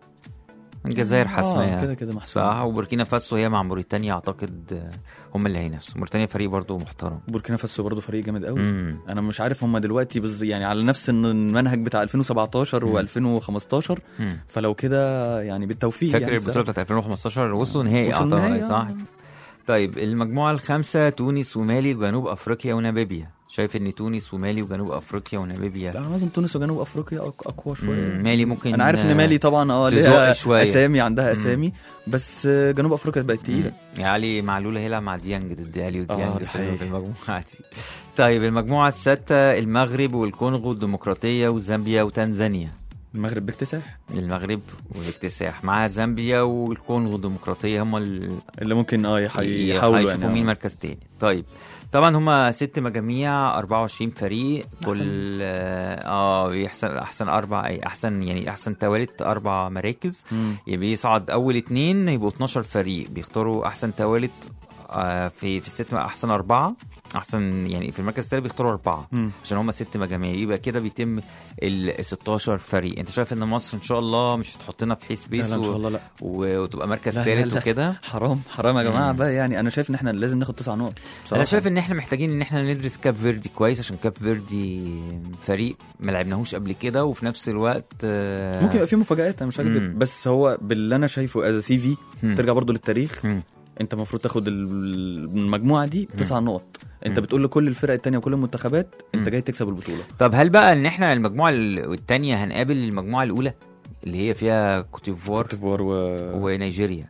Speaker 2: الجزائر
Speaker 4: آه،
Speaker 2: حاسمه
Speaker 4: كده كده محسوب
Speaker 2: صح وبوركينا فاسو هي مع موريتانيا اعتقد آه، هم اللي هينافسوا موريتانيا فريق برضو محترم
Speaker 4: بوركينا فاسو برضه فريق جامد قوي
Speaker 2: مم.
Speaker 4: انا مش عارف هم دلوقتي بز... يعني على نفس المنهج بتاع 2017
Speaker 2: مم.
Speaker 4: و2015
Speaker 2: مم.
Speaker 4: فلو كده يعني بالتوفيق
Speaker 2: فاكر
Speaker 4: يعني
Speaker 2: البطوله بتاعت 2015 وصلوا نهائي
Speaker 4: وصلوا
Speaker 2: اعتقد
Speaker 4: نهائي، آه.
Speaker 2: صح طيب المجموعه الخامسه تونس ومالي وجنوب افريقيا وناميبيا شايف ان تونس ومالي وجنوب افريقيا
Speaker 4: لا
Speaker 2: وناميبيا
Speaker 4: انا لازم تونس وجنوب افريقيا أق- اقوى شويه
Speaker 2: مم، مالي ممكن
Speaker 4: انا عارف ان مالي طبعا اه
Speaker 2: تزق
Speaker 4: ليها
Speaker 2: شوية.
Speaker 4: اسامي عندها
Speaker 2: مم.
Speaker 4: اسامي بس آه، جنوب افريقيا بقت تقيله
Speaker 2: مم. علي معلول هيلعب مع ديانج ضد علي
Speaker 4: آه،
Speaker 2: وديانج
Speaker 4: ده
Speaker 2: في
Speaker 4: حقيقي.
Speaker 2: في المجموعه دي طيب المجموعه السادسه المغرب والكونغو الديمقراطيه وزامبيا وتنزانيا
Speaker 4: المغرب باكتساح
Speaker 2: المغرب والاكتساح مع زامبيا والكونغو الديمقراطيه هم ال...
Speaker 4: اللي ممكن اه يح-
Speaker 2: ي-
Speaker 4: يحاولوا
Speaker 2: هيشوفوا
Speaker 4: يعني
Speaker 2: مين
Speaker 4: آه.
Speaker 2: مركز تاني طيب طبعا هما ست مجاميع 24 فريق كل اه بيحسن احسن اربع اي احسن يعني احسن توالت اربع مراكز
Speaker 4: مم.
Speaker 2: يبقى يصعد اول اتنين يبقوا 12 فريق بيختاروا احسن توالت آه في في الست احسن اربعه احسن يعني في المركز الثالث بيختاروا اربعه
Speaker 4: مم.
Speaker 2: عشان هما ست مجاميع يبقى كده بيتم ال 16 فريق انت شايف ان مصر ان شاء الله مش هتحطنا في حيث
Speaker 4: لا
Speaker 2: بيس
Speaker 4: لا ان شاء
Speaker 2: و...
Speaker 4: الله لا
Speaker 2: و... وتبقى مركز
Speaker 4: لا،
Speaker 2: ثالث
Speaker 4: لا، لا.
Speaker 2: وكده
Speaker 4: حرام حرام يا جماعه
Speaker 2: مم.
Speaker 4: بقى يعني انا شايف ان احنا لازم ناخد تسع نقط بصراحه
Speaker 2: انا شايف ان احنا محتاجين ان احنا ندرس كاب فيردي كويس عشان كاب فيردي فريق ما لعبناهوش قبل كده وفي نفس الوقت آه،
Speaker 4: ممكن يبقى في مفاجآت انا مش
Speaker 2: مم.
Speaker 4: هكذب بس هو باللي انا شايفه از سي في
Speaker 2: مم.
Speaker 4: ترجع برضو للتاريخ
Speaker 2: مم.
Speaker 4: انت المفروض تاخد ال- المجموعه دي تسع نقط انت
Speaker 2: مم.
Speaker 4: بتقول لكل الفرق التانية وكل المنتخبات انت
Speaker 2: مم.
Speaker 4: جاي تكسب البطوله
Speaker 2: طب هل بقى ان احنا المجموعه ال- التانية هنقابل المجموعه الاولى اللي هي فيها كوتيفوار
Speaker 4: كوت ديفوار و...
Speaker 2: ونيجيريا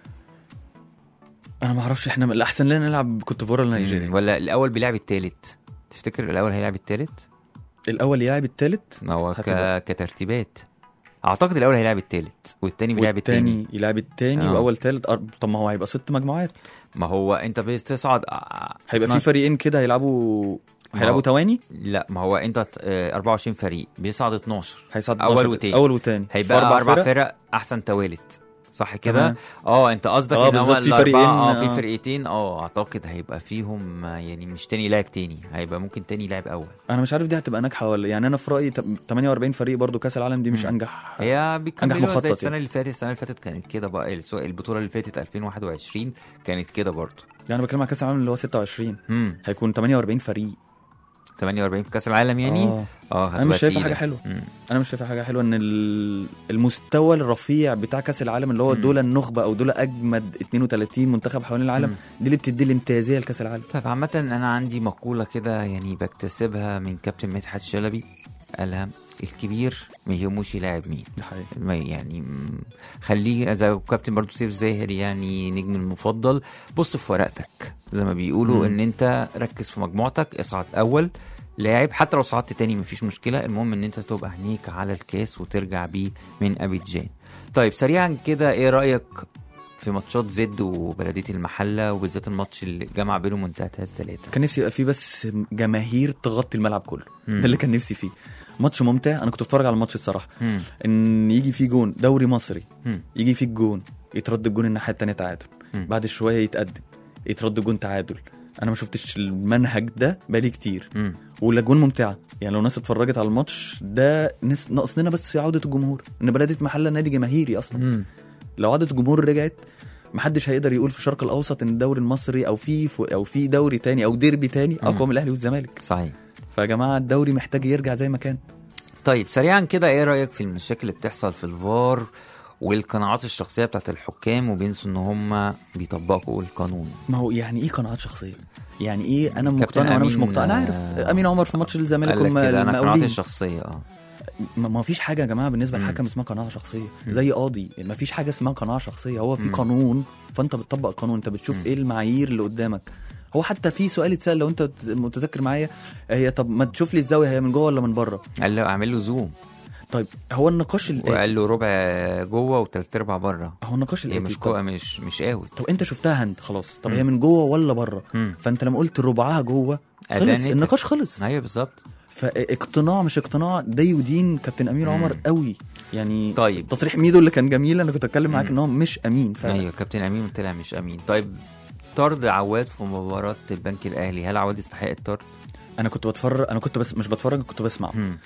Speaker 4: انا ما اعرفش احنا الاحسن لنا نلعب كوت ديفوار ولا
Speaker 2: مم.
Speaker 4: نيجيريا
Speaker 2: ولا الاول بيلعب التالت تفتكر الاول هيلعب التالت
Speaker 4: الاول يلعب التالت
Speaker 2: ما هو ك...
Speaker 4: هتبقى-
Speaker 2: كترتيبات اعتقد الاول هيلعب التالت والتاني بيلعب التاني
Speaker 4: والتاني يلعب التاني
Speaker 2: آه.
Speaker 4: واول تالت أر... طب ما هو هيبقى ست مجموعات
Speaker 2: ما هو انت بتصعد آه،
Speaker 4: هيبقى
Speaker 2: ما-
Speaker 4: في فريقين كده هيلعبوا هيلعبوا تواني
Speaker 2: لا ما هو انت آه، 24 فريق بيصعد 12
Speaker 4: هيصعد
Speaker 2: أول
Speaker 4: 12
Speaker 2: وتاني.
Speaker 4: اول وتاني
Speaker 2: هيبقى
Speaker 4: في
Speaker 2: اربع
Speaker 4: فرق.
Speaker 2: فرق احسن توالت صح كده
Speaker 4: تمام.
Speaker 2: اه انت قصدك
Speaker 4: آه،
Speaker 2: ان هو
Speaker 4: بالظبط، في
Speaker 2: الاربعه
Speaker 4: فريقين،
Speaker 2: اه
Speaker 4: آه.
Speaker 2: في فرقتين اه اعتقد هيبقى فيهم آه، يعني مش تاني لاعب تاني هيبقى ممكن تاني لاعب اول
Speaker 4: انا مش عارف دي هتبقى ناجحه ولا يعني انا في رايي تم- 48 فريق برضو كاس العالم دي مش
Speaker 2: مم.
Speaker 4: انجح
Speaker 2: هي بيكملوا
Speaker 4: مخطط
Speaker 2: زي السنه
Speaker 4: يعني.
Speaker 2: اللي فاتت السنه اللي فاتت كانت كده بقى السو- البطوله اللي فاتت 2021 كانت كده برضه
Speaker 4: يعني بتكلم على كاس العالم اللي هو 26
Speaker 2: امم
Speaker 4: هيكون 48 فريق
Speaker 2: 48 في كاس العالم يعني
Speaker 4: آه.
Speaker 2: اه
Speaker 4: انا
Speaker 2: هتبقى
Speaker 4: مش شايفها
Speaker 2: تقيلة.
Speaker 4: حاجه حلوه
Speaker 2: مم.
Speaker 4: انا مش شايفها حاجه حلوه ان ال- المستوى الرفيع بتاع كاس العالم اللي هو
Speaker 2: مم.
Speaker 4: دول النخبه او دول اجمد 32 منتخب حوالين العالم
Speaker 2: مم.
Speaker 4: دي اللي بتدي الامتيازيه لكاس العالم
Speaker 2: طيب عامة أنا عندي مقولة كده يعني بكتسبها من كابتن مدحت شلبي قالها الكبير ما يهموش يلاعب مين
Speaker 4: ده حقيقي
Speaker 2: ما يعني م- خليه زي كابتن برضو سيف زاهر يعني نجم المفضل بص في ورقتك زي ما بيقولوا
Speaker 4: مم.
Speaker 2: ان انت ركز في مجموعتك اصعد اول لاعب حتى لو صعدت تاني مفيش مشكله المهم ان انت تبقى عينيك على الكاس وترجع بيه من ابيجان طيب سريعا كده ايه رايك في ماتشات زد وبلديه المحله وبالذات الماتش اللي جمع بينهم منتهى 3
Speaker 4: كان نفسي يبقى فيه بس جماهير تغطي الملعب كله
Speaker 2: مم.
Speaker 4: ده اللي كان نفسي فيه ماتش ممتع انا كنت بتفرج على الماتش الصراحه
Speaker 2: مم.
Speaker 4: ان يجي فيه جون دوري مصري
Speaker 2: مم.
Speaker 4: يجي فيه الجون يترد الجون الناحيه التانيه تعادل
Speaker 2: مم.
Speaker 4: بعد شويه يتقدم يترد الجون تعادل انا ما شفتش المنهج ده بقالي كتير
Speaker 2: مم.
Speaker 4: والاجوان ممتعه يعني لو ناس اتفرجت على الماتش ده ناس ناقص لنا بس عوده الجمهور ان بلديه محله نادي جماهيري اصلا
Speaker 2: مم.
Speaker 4: لو عوده الجمهور رجعت محدش هيقدر يقول في الشرق الاوسط ان الدوري المصري او في او في دوري تاني او ديربي تاني
Speaker 2: مم.
Speaker 4: اقوى من الاهلي والزمالك
Speaker 2: صحيح
Speaker 4: فيا جماعه الدوري محتاج يرجع زي ما كان
Speaker 2: طيب سريعا كده ايه رايك في المشاكل اللي بتحصل في الفار والقناعات الشخصيه بتاعت الحكام وبينسوا ان هم بيطبقوا القانون
Speaker 4: ما هو يعني ايه قناعات شخصيه يعني ايه انا
Speaker 2: كابتن
Speaker 4: مقتنع وانا مش
Speaker 2: أمين،
Speaker 4: مقتنع انا عارف
Speaker 2: آه،
Speaker 4: امين عمر في ماتش الزمالك
Speaker 2: قال لك
Speaker 4: هم
Speaker 2: كده انا قناعاتي
Speaker 4: المقاولين
Speaker 2: الشخصيه اه
Speaker 4: ما ما فيش حاجه يا جماعه بالنسبه
Speaker 2: مم.
Speaker 4: للحكم اسمها قناعه شخصيه
Speaker 2: مم.
Speaker 4: زي قاضي ما فيش حاجه اسمها قناعه شخصيه هو في
Speaker 2: مم.
Speaker 4: قانون فانت بتطبق القانون انت بتشوف
Speaker 2: مم.
Speaker 4: ايه المعايير اللي قدامك هو حتى في سؤال اتسال لو انت متذكر معايا هي طب ما تشوف لي الزاويه هي من جوه ولا من بره
Speaker 2: قال له اعمل له زوم
Speaker 4: طيب هو النقاش الآتي
Speaker 2: وقال له ربع جوه وثلاث ارباع بره
Speaker 4: هو النقاش
Speaker 2: هي
Speaker 4: الآتي
Speaker 2: مش
Speaker 4: طب,
Speaker 2: كوره مش مش اوت
Speaker 4: طب انت شفتها هند خلاص طب
Speaker 2: مم.
Speaker 4: هي من جوه ولا بره
Speaker 2: مم.
Speaker 4: فانت لما قلت ربعها جوه خلص
Speaker 2: أدانتك.
Speaker 4: النقاش خلص
Speaker 2: ايوه بالظبط
Speaker 4: فاقتناع مش اقتناع ده يدين كابتن امير
Speaker 2: مم.
Speaker 4: عمر قوي يعني
Speaker 2: طيب
Speaker 4: تصريح ميدو اللي كان جميل انا كنت اتكلم معاك
Speaker 2: مم.
Speaker 4: ان هو مش امين فعلا
Speaker 2: ايوه كابتن امين طلع مش امين طيب طرد عواد في مباراه البنك الاهلي هل عواد يستحق الطرد؟
Speaker 4: انا كنت بتفرج انا كنت بس مش بتفرج كنت بسمع
Speaker 2: مم.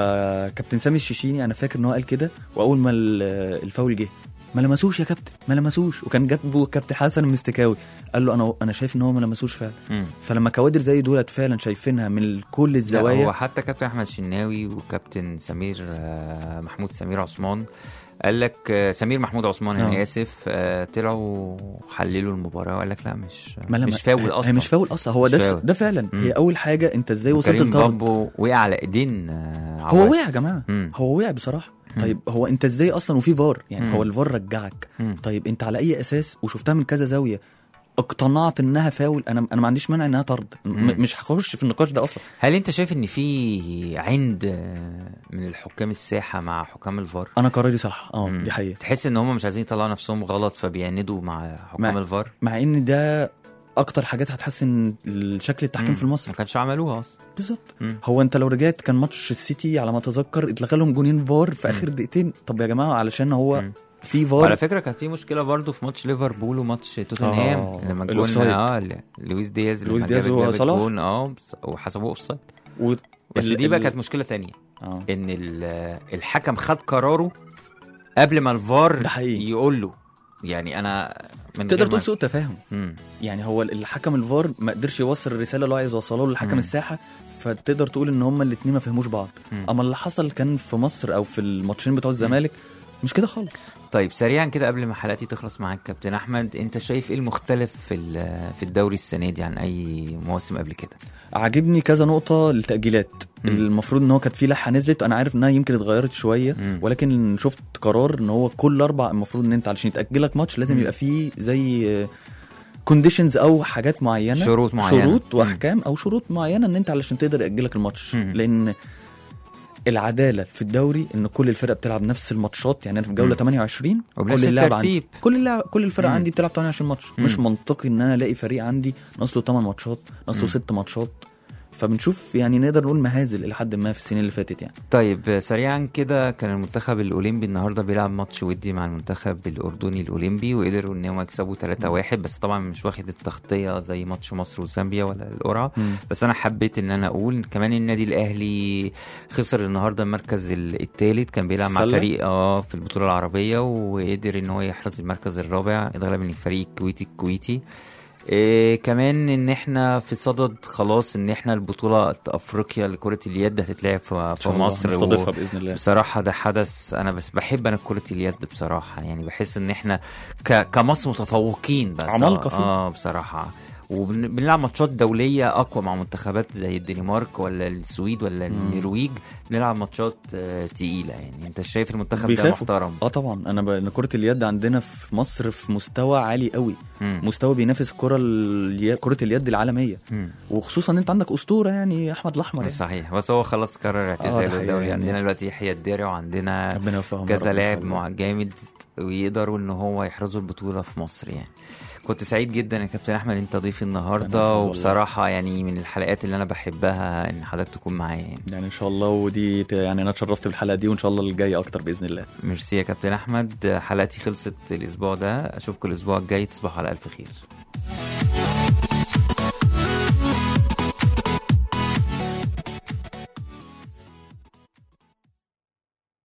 Speaker 4: فكابتن سامي الشيشيني انا فاكر ان هو قال كده واول ما ال- الفاول جه ما لمسوش يا كابتن ما لمسوش وكان جنبه كابتن حسن المستكاوي قال له انا انا شايف ان هو ما لمسوش فعلا
Speaker 2: مم.
Speaker 4: فلما كوادر زي دولت فعلا شايفينها من كل
Speaker 2: لا، هو
Speaker 4: الزوايا
Speaker 2: حتى كابتن احمد شناوي وكابتن سمير آه، محمود سمير عثمان قال لك آه، سمير محمود عثمان انا
Speaker 4: آه.
Speaker 2: اسف آه، طلعوا حللوا المباراه وقال لك لا مش
Speaker 4: ما لما-
Speaker 2: مش فاول
Speaker 4: هي-
Speaker 2: اصلا
Speaker 4: هي مش فاول اصلا هو
Speaker 2: مش
Speaker 4: ده
Speaker 2: فاول.
Speaker 4: ده فعلا
Speaker 2: مم.
Speaker 4: هي اول حاجه انت ازاي وصلت
Speaker 2: كريم
Speaker 4: لطرد
Speaker 2: بامبو وقع على ايدين آه،
Speaker 4: هو
Speaker 2: عواد.
Speaker 4: وقع يا جماعه
Speaker 2: مم.
Speaker 4: هو وقع بصراحه
Speaker 2: مم.
Speaker 4: طيب هو انت ازاي اصلا وفي فار يعني
Speaker 2: مم.
Speaker 4: هو الفار رجعك
Speaker 2: مم.
Speaker 4: طيب انت على اي اساس وشفتها من كذا زاويه اقتنعت انها فاول انا انا ما عنديش مانع انها طرد م-
Speaker 2: مم.
Speaker 4: مش هخش في النقاش ده اصلا
Speaker 2: هل انت شايف ان في عند آه، من الحكام الساحه مع حكام الفار
Speaker 4: انا قراري صح اه
Speaker 2: مم.
Speaker 4: دي حقيقه
Speaker 2: تحس ان هم مش عايزين يطلعوا نفسهم غلط فبيعندوا مع حكام
Speaker 4: مع-
Speaker 2: الفار
Speaker 4: مع ان ده اكتر حاجات هتحسن شكل التحكيم
Speaker 2: مم.
Speaker 4: في مصر
Speaker 2: ما كانش عملوها اصلا
Speaker 4: بالظبط
Speaker 2: مم.
Speaker 4: هو انت لو رجعت كان ماتش السيتي على ما اتذكر اتلغى لهم جونين فار في اخر دقيقتين طب يا جماعه علشان هو
Speaker 2: مم.
Speaker 4: في
Speaker 2: وعلى
Speaker 4: فار
Speaker 2: فكره كان في مشكله برضو في ماتش ليفربول وماتش توتنهام
Speaker 4: آه،
Speaker 2: لما جون
Speaker 4: الأوفسايد.
Speaker 2: اه ل- لويس دياز
Speaker 4: لويس
Speaker 2: لما
Speaker 4: دياز
Speaker 2: جاب- جاب
Speaker 4: وصلاح.
Speaker 2: الجون اه بس- وحسبوه اوفسايد
Speaker 4: و...
Speaker 2: بس
Speaker 4: ال-
Speaker 2: دي بقى
Speaker 4: ال-
Speaker 2: كانت مشكله تانية
Speaker 4: اه
Speaker 2: ان ال- الحكم خد قراره قبل ما الفار
Speaker 4: ده حقيقي.
Speaker 2: يقول له يعني انا من
Speaker 4: تقدر
Speaker 2: غير
Speaker 4: تقول
Speaker 2: ما-
Speaker 4: سوء تفاهم
Speaker 2: مم.
Speaker 4: يعني هو الحكم الفار ما قدرش يوصل الرساله اللي هو عايز يوصلها له لحكم
Speaker 2: مم.
Speaker 4: الساحه فتقدر تقول ان هما الاثنين ما فهموش بعض
Speaker 2: مم.
Speaker 4: اما اللي حصل كان في مصر او في الماتشين بتوع الزمالك مش كده خالص
Speaker 2: طيب سريعا كده قبل ما حلقتي تخلص معاك كابتن احمد انت شايف ايه المختلف في ال- في الدوري السنه دي عن اي مواسم قبل كده
Speaker 4: عاجبني كذا نقطه للتاجيلات
Speaker 2: مم.
Speaker 4: المفروض ان هو كانت في لائحه نزلت انا عارف انها يمكن اتغيرت شويه
Speaker 2: مم.
Speaker 4: ولكن شفت قرار ان هو كل اربع المفروض ان انت علشان يتاجلك ماتش لازم
Speaker 2: مم.
Speaker 4: يبقى فيه زي كونديشنز او حاجات معينه
Speaker 2: شروط معينة.
Speaker 4: شروط
Speaker 2: مم.
Speaker 4: واحكام او شروط معينه ان انت علشان تقدر ياجلك الماتش
Speaker 2: مم.
Speaker 4: لان العداله في الدوري ان كل الفرق بتلعب نفس الماتشات يعني انا في جوله
Speaker 2: مم.
Speaker 4: 28
Speaker 2: وبنفس
Speaker 4: كل اللاعب
Speaker 2: الترتيب.
Speaker 4: عندي كل اللاعب كل الفرق
Speaker 2: مم.
Speaker 4: عندي بتلعب 28 ماتش
Speaker 2: مم.
Speaker 4: مش منطقي ان انا الاقي فريق عندي ناقص له 8 ماتشات ناقص له
Speaker 2: مم.
Speaker 4: 6 ماتشات فبنشوف يعني نقدر نقول مهازل الى حد ما في السنين اللي فاتت يعني
Speaker 2: طيب سريعا كده كان المنتخب الاولمبي النهارده بيلعب ماتش ودي مع المنتخب الاردني الاولمبي وقدروا ان هم يكسبوا 3-1 بس طبعا مش واخد التغطيه زي ماتش مصر وزامبيا ولا القرعه بس انا حبيت ان انا اقول كمان النادي الاهلي خسر النهارده المركز الثالث كان بيلعب مع
Speaker 4: السلة؟
Speaker 2: فريق اه في البطوله العربيه وقدر ان هو يحرز المركز الرابع اتغلب من الفريق الكويتي الكويتي إيه كمان ان احنا في صدد خلاص ان احنا البطوله افريقيا لكره اليد هتتلعب في في مصر و-
Speaker 4: نستضيفها باذن الله
Speaker 2: بصراحة ده حدث أنا بس بحب أنا كرة اليد بصراحة يعني بحس إن إحنا ك... كمصر متفوقين بس
Speaker 4: عمالقة فيه.
Speaker 2: آه بصراحة وبنلعب ماتشات دولية أقوى مع منتخبات زي الدنمارك ولا السويد ولا النرويج بنلعب ماتشات آه تقيلة يعني أنت شايف المنتخب ده
Speaker 4: بيخافوا.
Speaker 2: محترم
Speaker 4: اه طبعا انا ب... إن كره اليد عندنا في مصر في مستوى عالي قوي
Speaker 2: مم.
Speaker 4: مستوى بينافس الكره الي... كره اليد العالميه
Speaker 2: مم.
Speaker 4: وخصوصا ان انت عندك اسطوره يعني احمد الاحمر يعني.
Speaker 2: صحيح بس هو خلاص قرر
Speaker 4: ده
Speaker 2: اعتزاله
Speaker 4: حقيقة
Speaker 2: الدولي
Speaker 4: يعني.
Speaker 2: عندنا دلوقتي يحيى الدرع وعندنا
Speaker 4: ربنا يوفقهم يا
Speaker 2: كذا
Speaker 4: رب إن شاء
Speaker 2: لاعب
Speaker 4: الله.
Speaker 2: مع- جامد ويقدروا ان هو يحرزوا البطوله في مصر يعني كنت سعيد جدا يا كابتن احمد انت ضيفي
Speaker 4: أنا
Speaker 2: النهارده
Speaker 4: أسعد والله.
Speaker 2: وبصراحه يعني من الحلقات اللي انا بحبها ان حضرتك تكون معايا يعني
Speaker 4: يعني ان شاء الله ودي ت- يعني انا اتشرفت بالحلقه دي وان شاء الله الجايه اكتر باذن الله
Speaker 2: ميرسي يا كابتن احمد حلقتي خلصت الاسبوع ده اشوفكم الاسبوع الجاي تصبحوا على الف خير